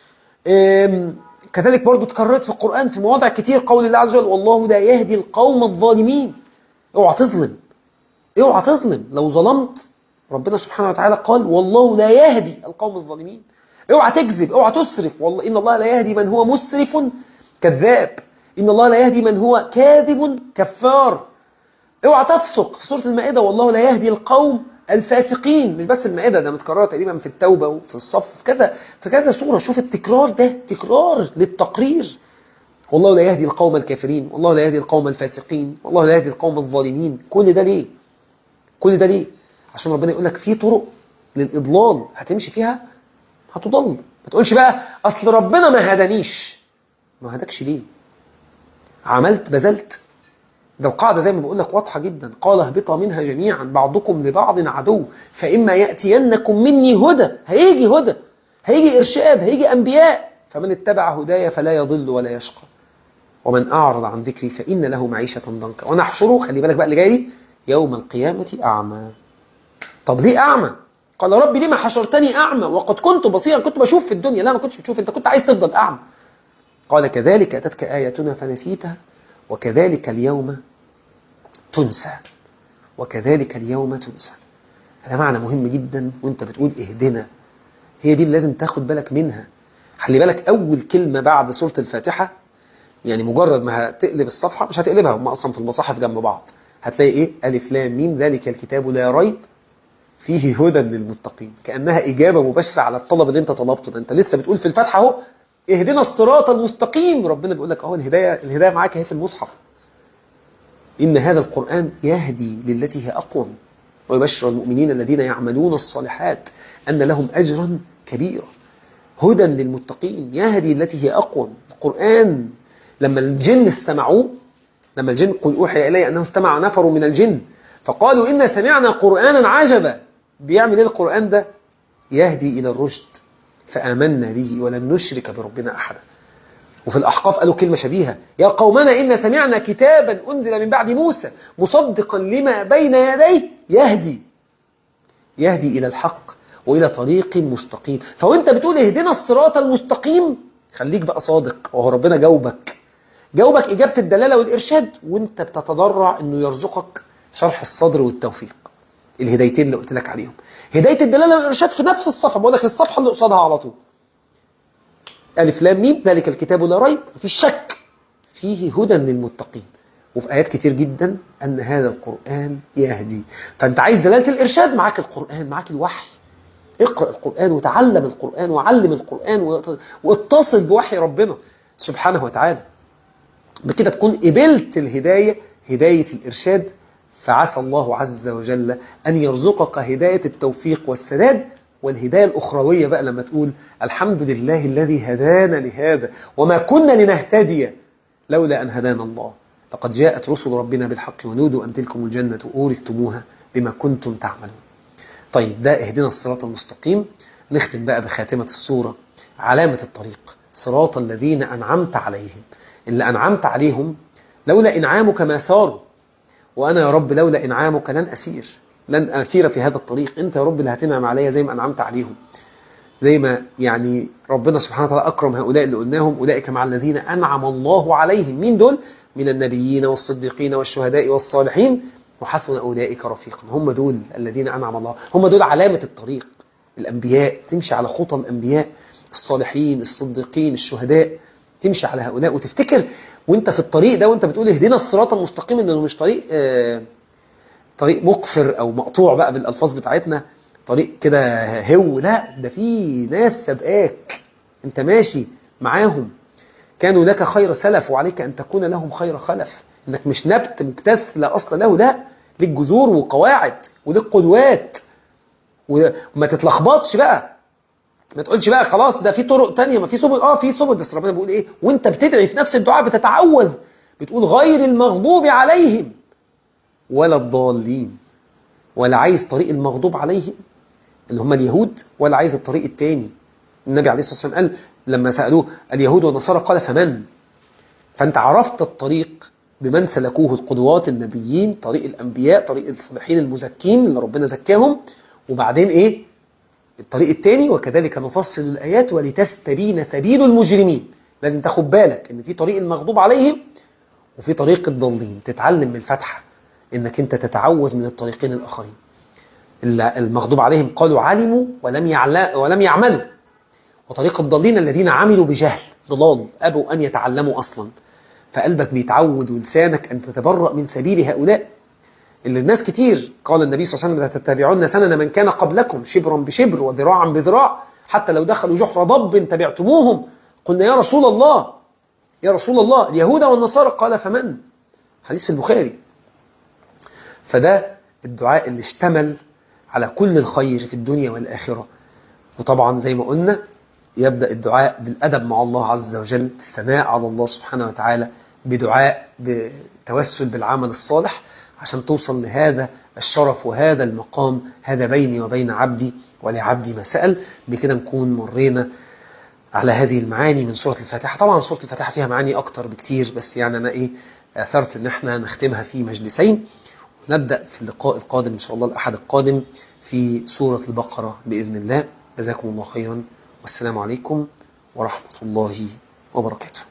أم، كذلك برضو تكررت في القرآن في مواضع كتير قول الله عز وجل والله لا يهدي القوم الظالمين اوعى تظلم اوعى تظلم لو ظلمت ربنا سبحانه وتعالى قال والله لا يهدي القوم الظالمين اوعى تكذب اوعى تسرف والله ان الله لا يهدي من هو مسرف كذاب ان الله لا يهدي من هو كاذب كفار اوعى تفسق في سوره المائده والله لا يهدي القوم الفاسقين مش بس المائده ده متكرره تقريبا في التوبه وفي الصف في كذا في كذا سوره شوف التكرار ده تكرار للتقرير والله لا يهدي القوم الكافرين والله لا يهدي القوم الفاسقين والله لا يهدي القوم الظالمين كل ده ليه كل ده ليه عشان ربنا يقول لك في طرق للاضلال هتمشي فيها هتضل ما تقولش بقى اصل ربنا ما هدانيش ما هداكش ليه عملت بذلت ده القاعدة زي ما بقول لك واضحة جدا قال اهبطا منها جميعا بعضكم لبعض عدو فإما يأتينكم مني هدى هيجي هدى هيجي إرشاد هيجي أنبياء فمن اتبع هدايا فلا يضل ولا يشقى ومن أعرض عن ذكري فإن له معيشة ضنكا ونحشره خلي بالك بقى اللي جاي لي يوم القيامة أعمى طب ليه أعمى قال ربي لما حشرتني أعمى وقد كنت بصيرا كنت بشوف في الدنيا لا ما كنتش بتشوف أنت كنت عايز تفضل أعمى قال كذلك أتتك آياتنا فنسيتها وكذلك اليوم تنسى وكذلك اليوم تنسى هذا معنى مهم جدا وانت بتقول اهدنا هي دي اللي لازم تاخد بالك منها خلي بالك اول كلمة بعد سورة الفاتحة يعني مجرد ما هتقلب الصفحة مش هتقلبها هم اصلا في المصاحف جنب بعض هتلاقي ايه الف لام ميم ذلك الكتاب لا ريب فيه هدى للمتقين كأنها إجابة مباشرة على الطلب اللي انت طلبته ده انت لسه بتقول في الفاتحة اهو اهدنا الصراط المستقيم ربنا بيقول لك اهو الهداية الهداية معاك اهي في المصحف إن هذا القرآن يهدي للتي هي أقوم ويبشر المؤمنين الذين يعملون الصالحات أن لهم أجرا كبيرا هدى للمتقين يهدي التي هي أقوم القرآن لما الجن استمعوه لما الجن قل أوحي إلي أنه استمع نفر من الجن فقالوا إنا سمعنا قرآنا عجبا بيعمل إيه القرآن ده يهدي إلى الرشد فآمنا به ولن نشرك بربنا أحدا وفي الأحقاف قالوا كلمة شبيهة يا قومنا إن سمعنا كتابا أنزل من بعد موسى مصدقا لما بين يديه يهدي يهدي إلى الحق وإلى طريق مستقيم فوانت بتقول اهدنا الصراط المستقيم خليك بقى صادق وهو ربنا جاوبك جاوبك إجابة الدلالة والإرشاد وانت بتتضرع أنه يرزقك شرح الصدر والتوفيق الهدايتين اللي قلت لك عليهم هداية الدلالة والإرشاد في نفس الصفحة بقول لك الصفحة اللي قصادها على طول ألف لام ميم ذلك الكتاب لا ريب في الشك فيه هدى للمتقين وفي آيات كتير جدا أن هذا القرآن يهدي فأنت عايز دلالة الإرشاد معاك القرآن معاك الوحي اقرأ القرآن وتعلم القرآن وعلم القرآن واتصل بوحي ربنا سبحانه وتعالى بكده تكون قبلت الهداية هداية الإرشاد فعسى الله عز وجل أن يرزقك هداية التوفيق والسداد والهداية الأخروية بقى لما تقول الحمد لله الذي هدانا لهذا وما كنا لنهتدي لولا أن هدانا الله لقد جاءت رسل ربنا بالحق ونودوا أن تلكم الجنة أورثتموها بما كنتم تعملون طيب ده اهدنا الصراط المستقيم نختم بقى بخاتمة السورة علامة الطريق صراط الذين أنعمت عليهم اللي أنعمت عليهم لولا إنعامك ما ساروا وأنا يا رب لولا إنعامك لن أسير لن أسير في هذا الطريق أنت يا رب اللي هتنعم عليا زي ما أنعمت عليهم زي ما يعني ربنا سبحانه وتعالى أكرم هؤلاء اللي قلناهم أولئك مع الذين أنعم الله عليهم مين دول؟ من النبيين والصديقين والشهداء والصالحين وحسن أولئك رفيقا هم دول الذين أنعم الله هم دول علامة الطريق الأنبياء تمشي على خطى الأنبياء الصالحين الصديقين الشهداء تمشي على هؤلاء وتفتكر وانت في الطريق ده وانت بتقول اهدنا الصراط المستقيم انه مش طريق آه طريق مقفر او مقطوع بقى بالالفاظ بتاعتنا طريق كده هو لا ده في ناس سابقاك انت ماشي معاهم كانوا لك خير سلف وعليك ان تكون لهم خير خلف انك مش نبت مكتث لا اصل له لا ليك جذور وقواعد وليك قدوات وما تتلخبطش بقى ما تقولش بقى خلاص ده في طرق تانية ما في سبل اه في سبل بس ربنا بيقول ايه وانت بتدعي في نفس الدعاء بتتعوذ بتقول غير المغضوب عليهم ولا الضالين ولا عايز طريق المغضوب عليهم اللي هم اليهود ولا عايز الطريق التاني النبي عليه الصلاة والسلام قال لما سألوه اليهود والنصارى قال فمن فانت عرفت الطريق بمن سلكوه القدوات النبيين طريق الأنبياء طريق الصالحين المزكين اللي ربنا زكاهم وبعدين ايه الطريق الثاني وكذلك نفصل الآيات ولتستبين سبيل المجرمين لازم تاخد بالك ان في طريق المغضوب عليهم وفي طريق الضالين تتعلم من الفتحة انك انت تتعوذ من الطريقين الآخرين المغضوب عليهم قالوا علموا ولم يعلم ولم يعملوا وطريق الضالين الذين عملوا بجهل ضلال أبوا أن يتعلموا أصلا فقلبك بيتعود ولسانك أن تتبرأ من سبيل هؤلاء اللي الناس كتير قال النبي صلى الله عليه وسلم تتبعون سنن من كان قبلكم شبرا بشبر وذراعا بذراع حتى لو دخلوا جحر ضب تبعتموهم قلنا يا رسول الله يا رسول الله اليهود والنصارى قال فمن حديث البخاري فده الدعاء اللي اشتمل على كل الخير في الدنيا والآخرة وطبعا زي ما قلنا يبدأ الدعاء بالأدب مع الله عز وجل الثناء على الله سبحانه وتعالى بدعاء بتوسل بالعمل الصالح عشان توصل لهذا الشرف وهذا المقام هذا بيني وبين عبدي ولعبدي ما سأل بكده نكون مرينا على هذه المعاني من سورة الفاتحة طبعا سورة الفاتحة فيها معاني أكتر بكتير بس يعني أنا إيه أثرت إن احنا نختمها في مجلسين ونبدأ في اللقاء القادم إن شاء الله الأحد القادم في سورة البقرة بإذن الله جزاكم الله خيرا والسلام عليكم ورحمة الله وبركاته